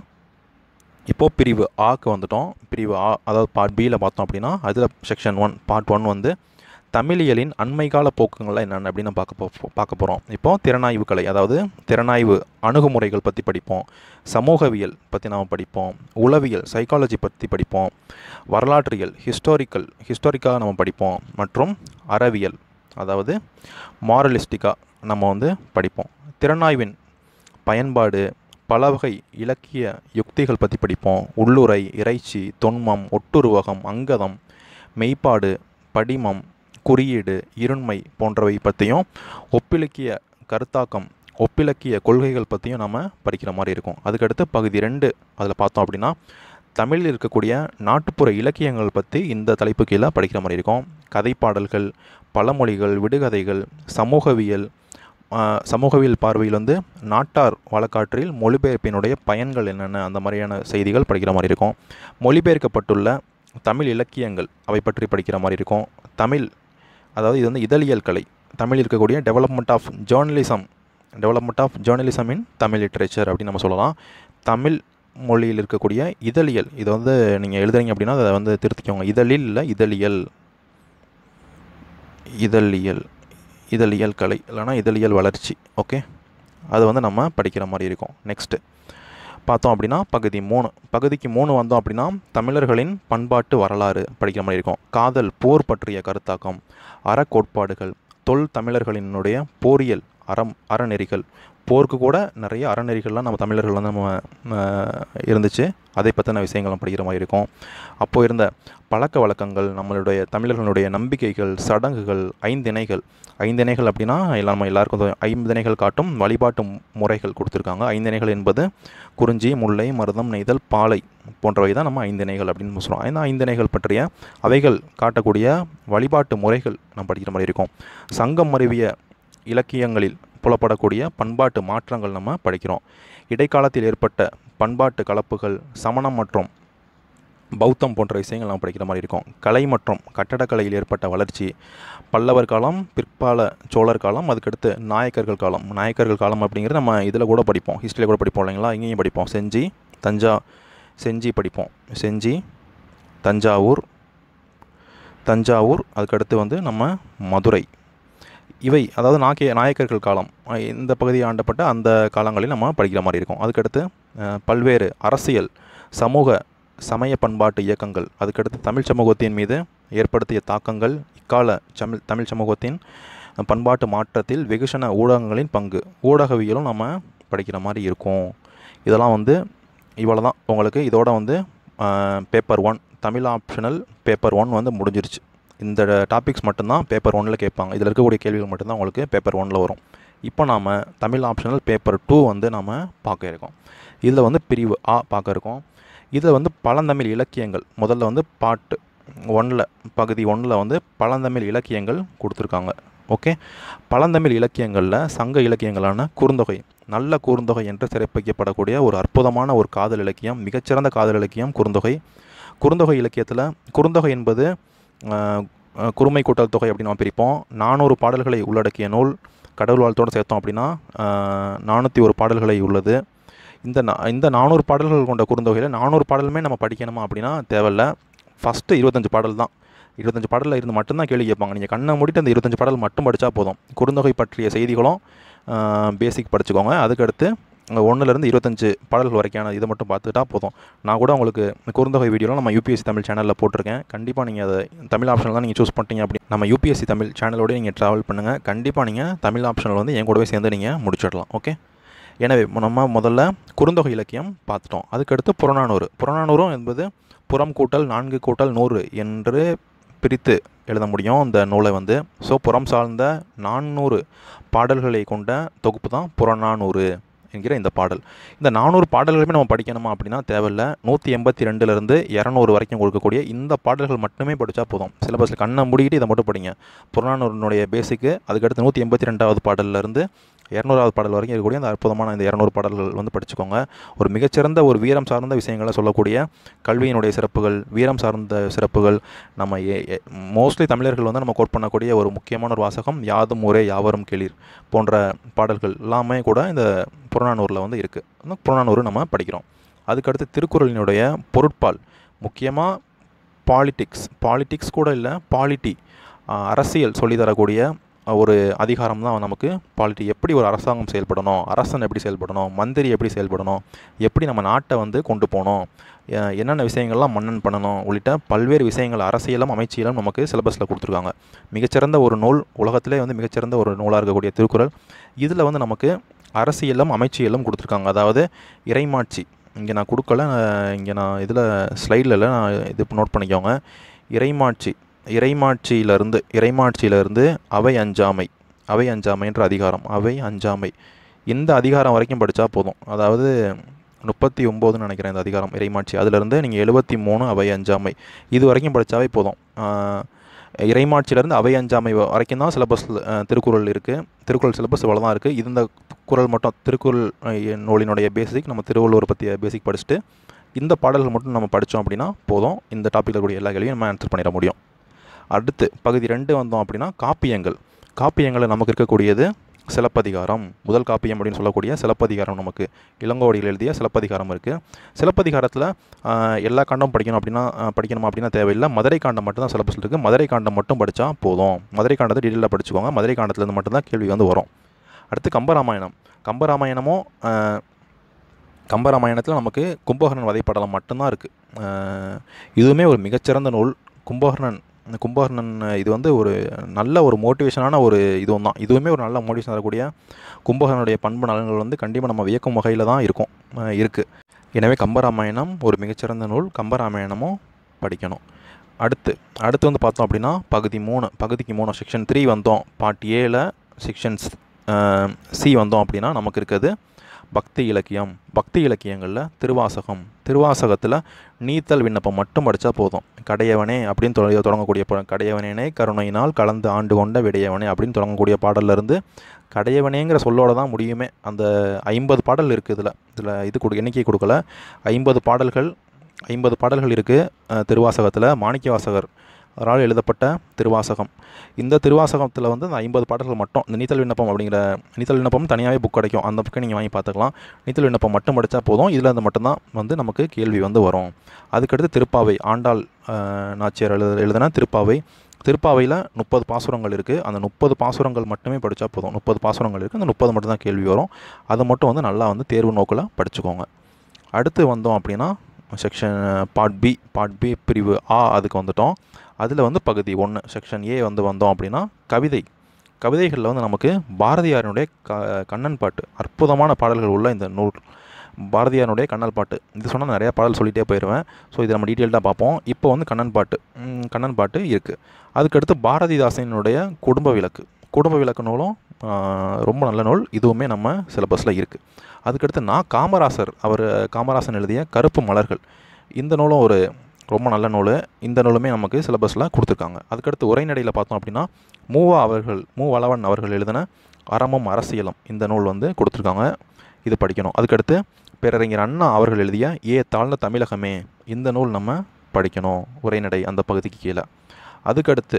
இப்போது பிரிவு ஆக்கு வந்துட்டோம் பிரிவு ஆ அதாவது பார்ட் பியில் பார்த்தோம் அப்படின்னா அதில் செக்ஷன் ஒன் பார்ட் ஒன் வந்து தமிழியலின் அண்மைகால போக்குங்கள்லாம் என்னென்ன அப்படின்னு நம்ம பார்க்க போ பார்க்க போகிறோம் இப்போது திறனாய்வு கலை அதாவது திறனாய்வு அணுகுமுறைகள் பற்றி படிப்போம் சமூகவியல் பற்றி நாம் படிப்போம் உளவியல் சைக்காலஜி பற்றி படிப்போம் வரலாற்றியல் ஹிஸ்டாரிக்கல் ஹிஸ்டாரிக்காக நம்ம படிப்போம் மற்றும் அறவியல் அதாவது மாரலிஸ்டிக்காக நம்ம வந்து படிப்போம் திறனாய்வின் பயன்பாடு பல வகை இலக்கிய யுக்திகள் பற்றி படிப்போம் உள்ளுரை இறைச்சி தொன்மம் ஒட்டுருவகம் அங்கதம் மெய்ப்பாடு படிமம் குறியீடு இருண்மை போன்றவை பற்றியும் ஒப்பிலக்கிய கருத்தாக்கம் ஒப்பிலக்கிய கொள்கைகள் பற்றியும் நம்ம படிக்கிற மாதிரி இருக்கும் அதுக்கடுத்து பகுதி ரெண்டு அதில் பார்த்தோம் அப்படின்னா தமிழில் இருக்கக்கூடிய நாட்டுப்புற இலக்கியங்கள் பற்றி இந்த தலைப்பு கீழே படிக்கிற மாதிரி இருக்கும் கதைப்பாடல்கள் பழமொழிகள் விடுகதைகள் சமூகவியல் ஆஹ், சமூகவியல் பார்வையில் வந்து நாட்டார் வழக்காற்றில் மொழிபெயர்ப்பினுடைய பயன்கள் என்னென்ன அந்த மாதிரியான செய்திகள் படிக்கிற மாதிரி இருக்கும் மொழிபெயர்க்கப்பட்டுள்ள தமிழ் இலக்கியங்கள் அவை பற்றி படிக்கிற மாதிரி இருக்கும் தமிழ் அதாவது இது வந்து இதழியல் கலை தமிழ் இருக்கக்கூடிய development of journalism development of journalism in Tamil literature அப்படின்னு நம்ம சொல்லலாம் தமிழ் மொழியில் இருக்கக்கூடிய இதழியல் இதை வந்து நீங்கள் எழுதுறீங்க அப்படின்னா அதை வந்து திருத்திக்கோங்க இதழில் இல்லை இதழியல் இதழியல் இதழியல் கலை இல்லைனா இதழியல் வளர்ச்சி ஓகே அது வந்து நம்ம படிக்கிற மாதிரி இருக்கும் நெக்ஸ்ட்டு பார்த்தோம் அப்படின்னா பகுதி மூணு பகுதிக்கு மூணு வந்தோம் அப்படின்னா தமிழர்களின் பண்பாட்டு வரலாறு படிக்கிற மாதிரி இருக்கும் காதல் போர் பற்றிய கருத்தாக்கம் அறக்கோட்பாடுகள் தொல் தமிழர்களினுடைய போரியல் அறம் அறநெறிகள் போருக்கு கூட நிறைய அறநெறிகள்லாம் நம்ம தமிழர்கள் வந்து நம்ம அஹ், இருந்துச்சு அதை பற்றின விஷயங்களும் படிக்கிற மாதிரி இருக்கும் அப்போது இருந்த பழக்க வழக்கங்கள் நம்மளுடைய தமிழர்களுடைய நம்பிக்கைகள் சடங்குகள் ஐந்திணைகள் ஐந்திணைகள் அப்படின்னா எல்லாம் நம்ம எல்லாருக்கும் தெரியும். ஐந்திணைகள் காட்டும் வழிபாட்டு முறைகள் கொடுத்துருக்காங்க ஐந்திணைகள் என்பது குறிஞ்சி முல்லை மருதம் நெய்தல் பாலை போன்றவை தான் நம்ம ஐந்திணைகள் அப்படின்னு நம்ம சொல்கிறோம் இந்த ஐந்திணைகள் பற்றிய அவைகள் காட்டக்கூடிய வழிபாட்டு முறைகள் நம்ம படிக்கிற மாதிரி இருக்கும் சங்கம் மருவிய இலக்கியங்களில் புலப்படக்கூடிய பண்பாட்டு மாற்றங்கள் நம்ம படிக்கிறோம் இடைக்காலத்தில் ஏற்பட்ட பண்பாட்டு கலப்புகள் சமணம் மற்றும் பௌத்தம் போன்ற விஷயங்கள் நாம் படிக்கிற மாதிரி இருக்கும் கலை மற்றும் கட்டடக்கலையில் ஏற்பட்ட வளர்ச்சி பல்லவர் காலம் பிற்கால சோழர் காலம் அதுக்கடுத்து நாயக்கர்கள் காலம் நாயக்கர்கள் காலம் அப்படிங்கிறது நம்ம இதில் கூட படிப்போம் ஹிஸ்ட்ரியில் கூட படிப்போம் இல்லைங்களா இங்கேயும் படிப்போம் செஞ்சி தஞ்சா செஞ்சி படிப்போம் செஞ்சி தஞ்சாவூர் தஞ்சாவூர் அதுக்கடுத்து வந்து நம்ம மதுரை இவை அதாவது நாக்கிய நாயக்கர்கள் காலம் அஹ் இந்த பகுதி ஆண்டப்பட்ட அந்த காலங்களில் நம்ம படிக்கிற மாதிரி இருக்கும் அதுக்கடுத்து அஹ், பல்வேறு அரசியல் சமூக சமய பண்பாட்டு இயக்கங்கள் அதுக்கடுத்து தமிழ் சமூகத்தின் மீது ஏற்படுத்திய தாக்கங்கள் இக்கால தமிழ் தமிழ் சமூகத்தின் பண்பாட்டு மாற்றத்தில் வெகுஜன ஊடகங்களின் பங்கு ஊடகவியலும் நம்ம படிக்கிற மாதிரி இருக்கும் இதெல்லாம் வந்து இவ்வளோ தான் உங்களுக்கு இதோட வந்து paper one Tamil optional paper one வந்து முடிஞ்சிருச்சு இந்த டாபிக்ஸ் மட்டும்தான் பேப்பர் ஒன்னில் கேட்பாங்க இதில் இருக்கக்கூடிய கேள்விகள் மட்டும்தான் உங்களுக்கு பேப்பர் ஒன்னில் வரும் இப்போ நாம் தமிழ் ஆப்ஷனல் பேப்பர் டூ வந்து நாம் பார்க்க இருக்கோம் இதில் வந்து பிரிவு ஆ பார்க்க இருக்கோம் இதில் வந்து பழந்தமிழ் இலக்கியங்கள் முதல்ல வந்து பாட்டு ஒன்னில் பகுதி ஒன்றில் வந்து பழந்தமிழ் இலக்கியங்கள் கொடுத்துருக்காங்க ஓகே பழந்தமிழ் இலக்கியங்களில் சங்க இலக்கியங்களான குறுந்தொகை நல்ல குறுந்தொகை என்று சிறப்பிக்கப்படக்கூடிய ஒரு அற்புதமான ஒரு காதல் இலக்கியம் மிகச்சிறந்த காதல் இலக்கியம் குறுந்தொகை குறுந்தொகை இலக்கியத்தில் குறுந்தொகை என்பது ஆஹ், ஆஹ், குறுமை கூட்டல் தொகை அப்படின்னு நம்ம பிரிப்போம் நானூறு பாடல்களை உள்ளடக்கிய நூல் கடவுள் வாழ்த்தோடு சேர்த்தோம் அப்படின்னா நானூற்றி ஒரு பாடல்களை உள்ளது இந்த நா- இந்த நானூறு பாடல்கள் கொண்ட குறுந்தொகையில் நானூறு பாடலுமே நம்ம படிக்கணுமா அப்படின்னா தேவையில்ல ஃபஸ்ட்டு இருபத்தஞ்சு பாடல் தான் இருபத்தஞ்சு பாடலில் இருந்து மட்டும்தான் கேள்வி கேட்பாங்க நீங்கள் கண்ணை மூடிட்டு அந்த இருபத்தஞ்சு பாடல் மட்டும் படித்தா போதும் குறுந்தொகை பற்றிய செய்திகளும் பேசிக் படிச்சுக்கோங்க அதுக்கடுத்து ஒன்றுலேருந்து இருபத்தஞ்சு பாடல்கள் வரைக்கான இதை மட்டும் பார்த்துட்டா போதும் நான் கூட உங்களுக்கு இந்த குறுந்தொகை வீடியோலாம் நம்ம யூபிஎஸ்சி தமிழ் சேனலில் போட்டிருக்கேன் கண்டிப்பாக நீங்கள் அதை தமிழ் ஆப்ஷனில் தான் நீங்கள் சூஸ் பண்ணிட்டீங்க அப்படி நம்ம யூபிஎஸ்சி தமிழ் சேனலோடய நீங்கள் ட்ராவல் பண்ணுங்கள் கண்டிப்பாக நீங்கள் தமிழ் ஆப்ஷனில் வந்து என் கூடவே சேர்ந்து நீங்கள் முடிச்சிடலாம் ஓகே எனவே நம்ம முதல்ல குறுந்தொகை இலக்கியம் பார்த்துட்டோம் அதுக்கடுத்து புறநானூறு புறநானூறும் என்பது புறம் கூட்டல் நான்கு கூட்டல் நூறு என்று பிரித்து எழுத முடியும் இந்த நூலை வந்து ஸோ புறம் சார்ந்த நானூறு பாடல்களை கொண்ட தொகுப்பு தான் புறநானூறு என்கிற இந்த பாடல் இந்த நானூறு பாடல்களுமே நம்ம படிக்கணுமா அப்படின்னா தேவையில்ல நூற்றி எண்பத்தி ரெண்டுலேருந்து இரநூறு வரைக்கும் கொடுக்கக்கூடிய இந்த பாடல்கள் மட்டுமே படித்தா போதும் சிலபஸில் கண்ணை மூடிக்கிட்டு இதை மட்டும் படிங்க புறநானூறுனுடைய பேசிக்கு அதுக்கடுத்து நூற்றி எண்பத்தி ரெண்டாவது பாடல்லேருந்து இரநூறாவது பாடல் வரைக்கும் இருக்கக்கூடிய அந்த அற்புதமான இந்த இரநூறு பாடல்கள் வந்து படிச்சுக்கோங்க ஒரு மிகச்சிறந்த ஒரு வீரம் சார்ந்த விஷயங்களை சொல்லக்கூடிய கல்வியினுடைய சிறப்புகள் வீரம் சார்ந்த சிறப்புகள் நம்ம மோஸ்ட்லி தமிழர்கள் வந்து நம்ம கோட் பண்ணக்கூடிய ஒரு முக்கியமான ஒரு வாசகம் யாதும் ஊரே யாவரும் கேளீர் போன்ற பாடல்கள் எல்லாமே கூட இந்த புறநானூரில் வந்து இருக்குது அந்த புறநானூறு நம்ம படிக்கிறோம் அதுக்கடுத்து திருக்குறளினுடைய பொருட்பால் முக்கியமாக பாலிட்டிக்ஸ் பாலிட்டிக்ஸ் கூட இல்லை பாலிட்டி அரசியல் சொல்லி தரக்கூடிய ஒரு அதிகாரம் தான் நமக்கு பாலிட்டி எப்படி ஒரு அரசாங்கம் செயல்படணும் அரசன் எப்படி செயல்படணும் மந்திரி எப்படி செயல்படணும் எப்படி நம்ம நாட்டை வந்து கொண்டு போகணும் எ- என்னென்ன விஷயங்கள்லாம் மன்னன் பண்ணணும் உள்ளிட்ட பல்வேறு விஷயங்கள் அரசியலும் அமைச்சியலும் நமக்கு சிலபஸில் கொடுத்துருக்காங்க மிகச்சிறந்த ஒரு நூல் உலகத்திலே வந்து மிகச்சிறந்த ஒரு நூலாக இருக்கக்கூடிய திருக்குறள் இதில் வந்து நமக்கு அரசியலும் அமைச்சியலும் கொடுத்துருக்காங்க அதாவது இறைமாட்சி இங்கே நான் கொடுக்கல இங்கே நான் இதில் ஸ்லைடில் இல்லை நான் இது நோட் பண்ணிக்கோங்க இறைமாட்சி இறைமாட்சியிலிருந்து இறைமாட்சியிலிருந்து அவை அஞ்சாமை அவை அஞ்சாமைன்ற அதிகாரம் அவை அஞ்சாமை இந்த அதிகாரம் வரைக்கும் படித்தா போதும் அதாவது முப்பத்தி ஒம்போதுன்னு நினைக்கிறேன் இந்த அதிகாரம் இறைமாட்சி அதிலிருந்து நீங்கள் எழுபத்தி மூணு அவை அஞ்சாமை இது வரைக்கும் படித்தாவே போதும் ஆஹ், இறைமாட்சியிலேருந்து அவை அஞ்சாமை வ- வரைக்கும் தான் சிலபஸ் திருக்குறள் இருக்குது திருக்குறள் சிலபஸ் இவ்வளோ தான் இருக்குது இது இந்த குறள் மட்டும் திருக்குறள் அஹ், நூலினுடைய பேசிக் நம்ம திருவள்ளுவர் பற்றிய பேசிக் படிச்சுட்டு இந்த பாடல்கள் மட்டும் நம்ம படித்தோம் அப்படின்னா போதும் இந்த டாப்பிக்கில் இருக்கக்கூடிய எல்லா கேள்வியும் நம்ம ஆன்சர் பண்ணிட முடியும் அடுத்து பகுதி ரெண்டு வந்தோம் அப்படின்னா காப்பியங்கள் காப்பியங்களில் நமக்கு இருக்கக்கூடியது சிலப்பதிகாரம் முதல் காப்பியம் அப்படின்னு சொல்லக்கூடிய சிலப்பதிகாரம் நமக்கு இளங்கோவடிகள் எழுதிய சிலப்பதிகாரம் இருக்குது சிலப்பதிகாரத்தில் எல்லா காண்டமும் படிக்கணும் அப்படின்னா ஆஹ், படிக்கணுமா அப்படின்னா தேவையில்லை மதுரை காண்டம் மட்டும் தான் சிலபஸில் இருக்குது மதுரை காண்டம் மட்டும் படித்தா போதும் மதுரை காண்டத்தை டீட்டெயிலாக படிச்சுக்கோங்க மதுரை காண்டத்துலேருந்து மட்டும்தான் கேள்வி வந்து வரும் அடுத்து கம்பராமாயணம் கம்பராமாயணமும் ஆஹ், கம்பராமாயணத்தில் நமக்கு கும்பகர்ணன் வதைப்படலம் மட்டும்தான் இருக்குது இதுவுமே ஒரு மிகச்சிறந்த நூல் கும்பகர்ணன் இந்த கும்பகர்ணன் இது வந்து ஒரு நல்ல ஒரு மோட்டிவேஷனான ஒரு இதுவும் தான் இதுவுமே ஒரு நல்ல மோட்டிவேஷன் தரக்கூடிய கும்பகர்ணனுடைய பண்பு நலன்கள் வந்து கண்டிப்பாக நம்ம வியக்கும் வகையில் தான் இருக்கும் இருக்குது எனவே கம்பராமாயணம் ஒரு மிகச்சிறந்த நூல் கம்பராமாயணமும் படிக்கணும் அடுத்து அடுத்து வந்து பார்த்தோம் அப்படின்னா பகுதி மூணு பகுதிக்கு மூணு செக்ஷன் த்ரீ வந்தோம் பார்ட் ஏல செக்ஷன்ஸ் சி வந்தோம் அப்படின்னா நமக்கு இருக்கிறது பக்தி இலக்கியம் பக்தி இலக்கியங்களில் திருவாசகம் திருவாசகத்தில் நீத்தல் விண்ணப்பம் மட்டும் படித்தா போதும் கடையவனே அப்படின்னு தொட தொடங்கக்கூடிய பா- கடையவனேனே கருணையினால் கலந்து ஆண்டு கொண்ட விடையவனே அப்படின்னு தொடங்கக்கூடிய பாடல்ல இருந்து கடையவனேங்கிற சொல்லோட தான் முடியுமே அந்த ஐம்பது பாடல் இருக்குது இதில் இதில் இது கொடு எண்ணிக்கை கொடுக்கல ஐம்பது பாடல்கள் ஐம்பது பாடல்கள் இருக்குது திருவாசகத்தில் மாணிக்கவாசகர் அவரால் எழுதப்பட்ட திருவாசகம் இந்த திருவாசகத்தில் வந்து அந்த ஐம்பது பாடல்கள் மட்டும் இந்த நீத்தல் விண்ணப்பம் அப்படிங்கிற நீத்தல் விண்ணப்பம் தனியாகவே புக் கிடைக்கும் அந்த புக்கை நீங்கள் வாங்கி பார்த்துக்கலாம் நீத்தல் விண்ணப்பம் மட்டும் படித்தா போதும் இதில் இருந்து மட்டும்தான் வந்து நமக்கு கேள்வி வந்து வரும் அதுக்கடுத்து திருப்பாவை ஆண்டாள் அஹ், நாச்சியார் எழுத எழுதின திருப்பாவை திருப்பாவையில் முப்பது பாசுரங்கள் இருக்குது அந்த முப்பது பாசுரங்கள் மட்டுமே படித்தா போதும் முப்பது பாசுரங்கள் இருக்குது அந்த முப்பது மட்டும் தான் கேள்வி வரும் அதை மட்டும் வந்து நல்லா வந்து தேர்வு நோக்கில் படிச்சுக்கோங்க அடுத்து வந்தோம் அப்படின்னா section part B part B பிரிவு ஆ அதுக்கு வந்துட்டோம் அதில் வந்து பகுதி ஒன்று செக்ஷன் ஏ வந்து வந்தோம் அப்படின்னா கவிதை கவிதைகளில் வந்து நமக்கு பாரதியாரினுடைய க கண்ணன் பாட்டு அற்புதமான பாடல்கள் உள்ள இந்த நூல் பாரதியாருடைய கண்ணல் பாட்டு இது சொன்னால் நிறையா பாடல் சொல்லிகிட்டே போயிடுவேன் ஸோ இதை நம்ம டீட்டெயில்டாக பார்ப்போம் இப்போ வந்து கண்ணன் பாட்டு ம், கண்ணன் பாட்டு இருக்குது அதுக்கடுத்து பாரதிதாசனுடைய குடும்ப விளக்கு குடும்ப விளக்கு நூலும் ஆ, ரொம்ப நல்ல நூல் இதுவுமே நம்ம சிலபஸில் இருக்குது அதுக்கடுத்து நான் காமராசர் அவர் காமராசன் எழுதிய கருப்பு மலர்கள் இந்த நூலும் ஒரு ரொம்ப நல்ல நூல் இந்த நூலுமே நமக்கு சிலபஸில் கொடுத்துருக்காங்க அதுக்கடுத்து உரைநடையில் பார்த்தோம் அப்படின்னா மூவா அவர்கள் மூ வளவன் அவர்கள் எழுதின அறமும் அரசியலும் இந்த நூல் வந்து கொடுத்துருக்காங்க இது படிக்கணும் அதுக்கடுத்து பேரறிஞர் அண்ணா அவர்கள் எழுதிய ஏ தாழ்ந்த தமிழகமே இந்த நூல் நம்ம படிக்கணும் உரைநடை அந்த பகுதிக்கு கீழே அதுக்கடுத்து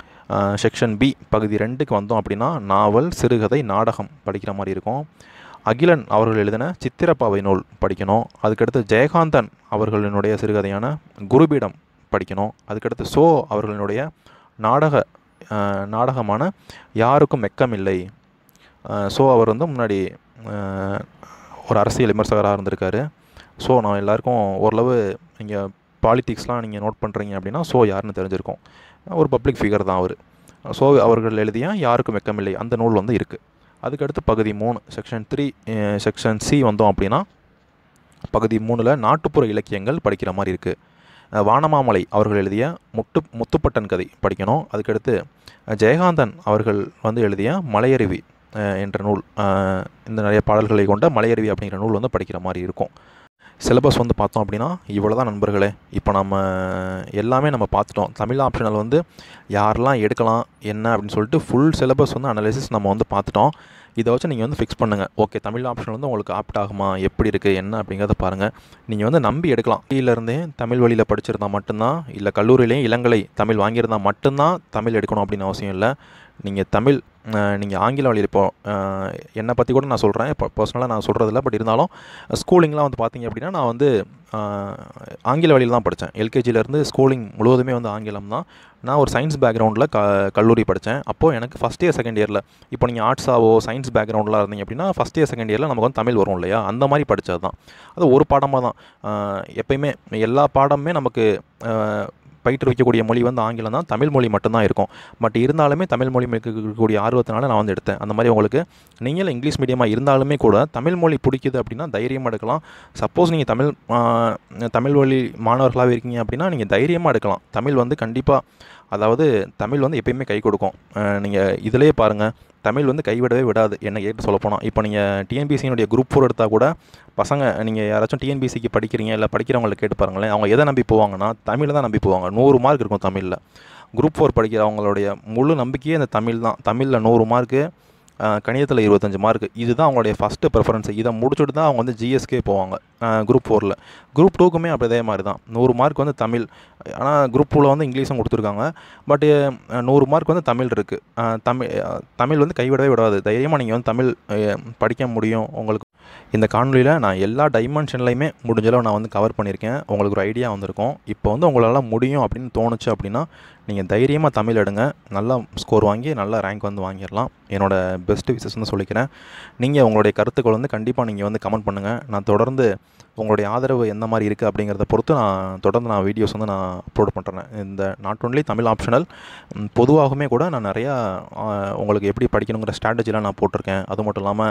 செக்ஷன் பி பகுதி ரெண்டுக்கு வந்தோம் அப்படின்னா நாவல் சிறுகதை நாடகம் படிக்கிற மாதிரி இருக்கும் அகிலன் அவர்கள் எழுதின சித்திரப்பாவை நூல் படிக்கணும் அதுக்கடுத்து ஜெயகாந்தன் அவர்களினுடைய சிறுகதையான குருபீடம் படிக்கணும் அதுக்கடுத்து சோ அவர்களினுடைய நாடக அஹ், நாடகமான யாருக்கும் வெக்கமில்லை அஹ், சோ அவர் வந்து முன்னாடி அஹ், ஒரு அரசியல் விமர்சகராக இருந்திருக்காரு ஸோ நான் எல்லாருக்கும் ஓரளவு நீங்கள் பாலிடிக்ஸ்லாம் நீங்கள் நோட் பண்ணுறீங்க அப்படின்னா ஸோ யாருன்னு தெரிஞ்சிருக்கும் ஒரு பப்ளிக் ஃபிகர் தான் அவர் ஸோ அவர்கள் எழுதிய யாருக்கும் வெக்கமில்லை அந்த நூல் வந்து இருக்குது அதுக்கடுத்து பகுதி மூணு செக்ஷன் த்ரீ செக்ஷன் சி வந்தோம் அப்படின்னா பகுதி மூணில் நாட்டுப்புற இலக்கியங்கள் படிக்கிற மாதிரி இருக்குது வானமாமலை அவர்கள் எழுதிய முட்டு முத்துப்பட்டன் கதை படிக்கணும் அதுக்கடுத்து அஹ், ஜெயகாந்தன் அவர்கள் வந்து எழுதிய மலையருவி அஹ், என்ற நூல் அஹ், இந்த நிறைய பாடல்களை கொண்ட மலையருவி அப்படிங்கிற நூல் வந்து படிக்கிற மாதிரி இருக்கும் சிலபஸ் வந்து பார்த்தோம் அப்படின்னா இவ்வளோ தான் நண்பர்களே இப்போ நம்ம எல்லாமே நம்ம பார்த்துட்டோம் தமிழ் ஆப்ஷனல் வந்து யாரெல்லாம் எடுக்கலாம் என்ன அப்படின்னு சொல்லிட்டு ஃபுல் சிலபஸ் வந்து அனலைசிஸ் நம்ம வந்து பார்த்துட்டோம் இதை வச்சு நீங்கள் வந்து ஃபிக்ஸ் பண்ணுங்கள் ஓகே தமிழ் ஆப்ஷன் வந்து உங்களுக்கு ஆப்ட் ஆகுமா எப்படி இருக்குது என்ன அப்படிங்கிறத பாருங்கள் நீங்கள் வந்து நம்பி எடுக்கலாம் இருந்தே தமிழ் வழியில் படிச்சிருந்தா மட்டும்தான் இல்லை கல்லூரியிலையும் இளங்கலை தமிழ் வாங்கியிருந்தா மட்டும்தான் தமிழ் எடுக்கணும் அப்படின்னு அவசியம் இல்லை நீங்கள் தமிழ் நீங்கள் ஆங்கில வழியில் இப்போ அஹ், என்னை பற்றி கூட நான் சொல்கிறேன் இப்போ பர்சனலாக நான் சொல்கிறதில்ல பட் இருந்தாலும் ஸ்கூலிங்லாம் வந்து பார்த்தீங்க அப்படின்னா நான் வந்து அஹ், ஆங்கில வழியில் தான் படித்தேன் எல்கேஜிலேருந்து ஸ்கூலிங் முழுவதுமே வந்து ஆங்கிலம் தான் நான் ஒரு சயின்ஸ் பேக்ரவுண்டில் க கல்லூரி படித்தேன் அப்போது எனக்கு ஃபஸ்ட் இயர் செகண்ட் இயரில் இப்போ நீங்கள் ஆர்ட்ஸாவோ சயின்ஸ் பேக்ரவுண்டில் இருந்தீங்க அப்படின்னா ஃபஸ்ட் இயர் செகண்ட் இயரில் நமக்கு வந்து தமிழ் வரும் இல்லையா அந்த மாதிரி படித்தது தான் அது ஒரு பாடமாக தான் அஹ், எப்பயுமே எல்லா பாடமுமே நமக்கு அஹ், பயிற்றுவிக்கக்கூடிய மொழி வந்து ஆங்கிலம் தான் தமிழ் மொழி மட்டும்தான் இருக்கும் பட் இருந்தாலுமே தமிழ் மொழி மேல் இருக்கக்கூடிய ஆர்வத்தினால நான் வந்து எடுத்தேன் அந்த மாதிரி உங்களுக்கு நீங்களும் இங்கிலீஷ் மீடியமாக இருந்தாலுமே கூட தமிழ் மொழி பிடிக்குது அப்படின்னா தைரியமாக எடுக்கலாம் சப்போஸ் நீங்கள் தமிழ் ஆஹ், தமிழ் வழி மாணவர்களாகவே இருக்கீங்க அப்படின்னா நீங்கள் தைரியமாக எடுக்கலாம் தமிழ் வந்து கண்டிப்பாக அதாவது தமிழ் வந்து எப்பயுமே கை கொடுக்கும் நீங்கள் இதிலே பாருங்கள் தமிழ் வந்து கைவிடவே விடாது என்ன கேட்டு சொல்லப்போனால் இப்போ நீங்கள் டிஎன்பிசியினுடைய குரூப் ஃபோர் எடுத்தால் கூட பசங்க நீங்கள் யாராச்சும் டிஎன்பிசிக்கு படிக்கிறீங்க இல்லை படிக்கிறவங்களை கேட்டு பாருங்களேன் அவங்க எதை நம்பி போவாங்கன்னா தமிழை தான் நம்பி போவாங்க நூறு மார்க் இருக்கும் தமிழில் குரூப் ஃபோர் படிக்கிறவங்களுடைய முழு நம்பிக்கையே அந்த தமிழ் தான் தமிழில் நூறு மார்க்கு கணிதத்தில் இருபத்தஞ்சு மார்க் இதுதான் அவங்களுடைய ஃபஸ்ட்டு ப்ரிஃபரன்ஸ் இதை முடிச்சுட்டு தான் அவங்க வந்து ஜிஎஸ்கே போவாங்க குரூப் ஃபோரில் குரூப் டூக்குமே அப்படி அதே மாதிரி தான் நூறு மார்க் வந்து தமிழ் ஆனால் குரூப் டூவில் வந்து இங்கிலீஷும் கொடுத்துருக்காங்க பட்டு நூறு மார்க் வந்து தமிழ் இருக்குது தமிழ் தமிழ் வந்து கைவிடவே விடாது தைரியமாக நீங்கள் வந்து தமிழ் அஹ், படிக்க முடியும் உங்களுக்கு இந்த காணொலியில் நான் எல்லா டைமென்ஷன்லையுமே முடிஞ்சளவு நான் வந்து கவர் பண்ணியிருக்கேன் உங்களுக்கு ஒரு ஐடியா வந்திருக்கும் இப்போ வந்து உங்களால் முடியும் அப்படின்னு தோணுச்சு அப்படின்னா நீங்கள் தைரியமாக தமிழ் எடுங்க நல்லா ஸ்கோர் வாங்கி நல்ல ரேங்க் வந்து வாங்கிடலாம் என்னோடய பெஸ்ட் விசஸ் வந்து சொல்லிக்கிறேன் நீங்கள் உங்களுடைய கருத்துக்கள் வந்து கண்டிப்பாக நீங்கள் வந்து கமெண்ட் பண்ணுங்கள் நான் தொடர்ந்து உங்களுடைய ஆதரவு எந்த மாதிரி இருக்குது அப்படிங்கிறத பொறுத்து நான் தொடர்ந்து நான் வீடியோஸ் வந்து நான் அப்லோட் பண்ணுறேன் இந்த நாட் ஒன்லி தமிழ் ஆப்ஷனல் ம், பொதுவாகவுமே கூட நான் நிறையா ஆ, உங்களுக்கு எப்படி படிக்கணுங்கிற ஸ்ட்ராட்டஜிலாம் நான் போட்டிருக்கேன் அது மட்டும் இல்லாமல்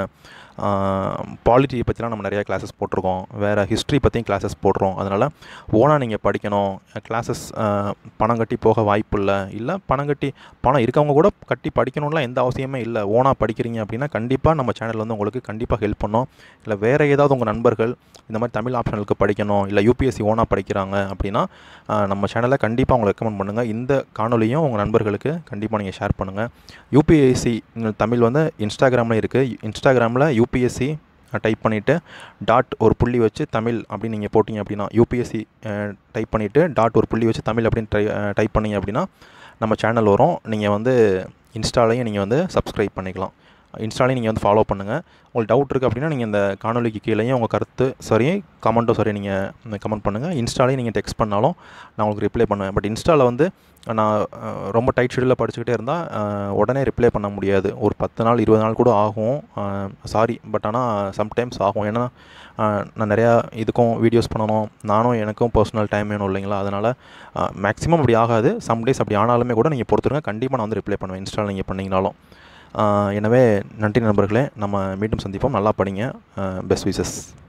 பாலிட்டி பற்றிலாம் நம்ம நிறையா கிளாஸஸ் போட்டிருக்கோம் வேறு ஹிஸ்ட்ரி பற்றியும் கிளாஸஸ் போடுறோம் அதனால் ஓனாக நீங்கள் படிக்கணும் கிளாஸஸ் பணம் கட்டி போக வாய்ப்பு இல்லை இல்லை பணம் கட்டி பணம் இருக்கவங்க கூட கட்டி படிக்கணும்லாம் எந்த அவசியமே இல்லை ஓனாக படிக்கிறீங்க அப்படின்னா கண்டிப்பாக நம்ம சேனல் வந்து உங்களுக்கு கண்டிப்பாக ஹெல்ப் பண்ணும் இல்லை வேறு ஏதாவது உங்கள் நண்பர்கள் இந்த மாதிரி தமிழ் ஆப்ஷனலுக்கு படிக்கணும் இல்லை யூபிஎஸ்சி ஓனாக படிக்கிறாங்க அப்படின்னா ஆஹ், நம்ம சேனலை கண்டிப்பாக உங்களை ரெக்கமெண்ட் பண்ணுங்கள் இந்த காணொலியும் உங்கள் நண்பர்களுக்கு கண்டிப்பாக நீங்கள் ஷேர் பண்ணுங்கள் யூபிஎஸ்சி தமிழ் வந்து இன்ஸ்டாகிராமில் இருக்குது இன்ஸ்டாகிராமில் யூபிஎஸ்சி டைப் பண்ணிவிட்டு டாட் ஒரு புள்ளி வச்சு தமிழ் அப்படின்னு நீங்கள் போட்டிங்க அப்படின்னா யூபிஎஸ்சி டைப் பண்ணிவிட்டு டாட் ஒரு புள்ளி வச்சு தமிழ் அப்படின்னு ட்ரை டைப் பண்ணீங்க அப்படின்னா நம்ம சேனல் வரும் நீங்கள் வந்து இன்ஸ்டாலையும் நீங்கள் வந்து சப்ஸ்கிரைப் பண்ணிக்கலாம் இன்ஸ்டாலையும் நீங்கள் வந்து ஃபாலோ பண்ணுங்கள் உங்களுக்கு டவுட் இருக்குது அப்படின்னா நீங்கள் இந்த காணொலிக்கு கீழேயும் உங்கள் கருத்து சரி கமெண்ட்டும் சரி நீங்கள் கமெண்ட் பண்ணுங்கள் இன்ஸ்டாலையும் நீங்கள் டெக்ஸ்ட் பண்ணாலும் நான் உங்களுக்கு ரிப்ளை பண்ணுவேன் பட் இன்ஸ்டாவில் வந்து நான் அஹ், ரொம்ப டைட் ஷெடியூலில் படிச்சுக்கிட்டே இருந்தால் உடனே ரிப்ளை பண்ண முடியாது ஒரு பத்து நாள் இருபது நாள் கூட ஆகும் சாரி பட் ஆனால் சம்டைம்ஸ் ஆகும் ஏன்னா அஹ், நான் நிறையா இதுக்கும் வீடியோஸ் பண்ணணும் நானும் எனக்கும் பர்சனல் டைம் வேணும் இல்லைங்களா அதனால் மேக்ஸிமம் அப்படி ஆகாது சம் டேஸ் அப்படி ஆனாலுமே கூட நீங்கள் பொறுத்துருங்க கண்டிப்பாக நான் வந்து ரிப்ளை பண்ணுவேன் இன்ஸ்டால் நீங்கள் பண்ணிங்கனாலும் ஆஹ் எனவே நன்றி நண்பர்களே நம்ம மீண்டும் சந்திப்போம் நல்லா படிங்க பெஸ்ட் விஷஸ்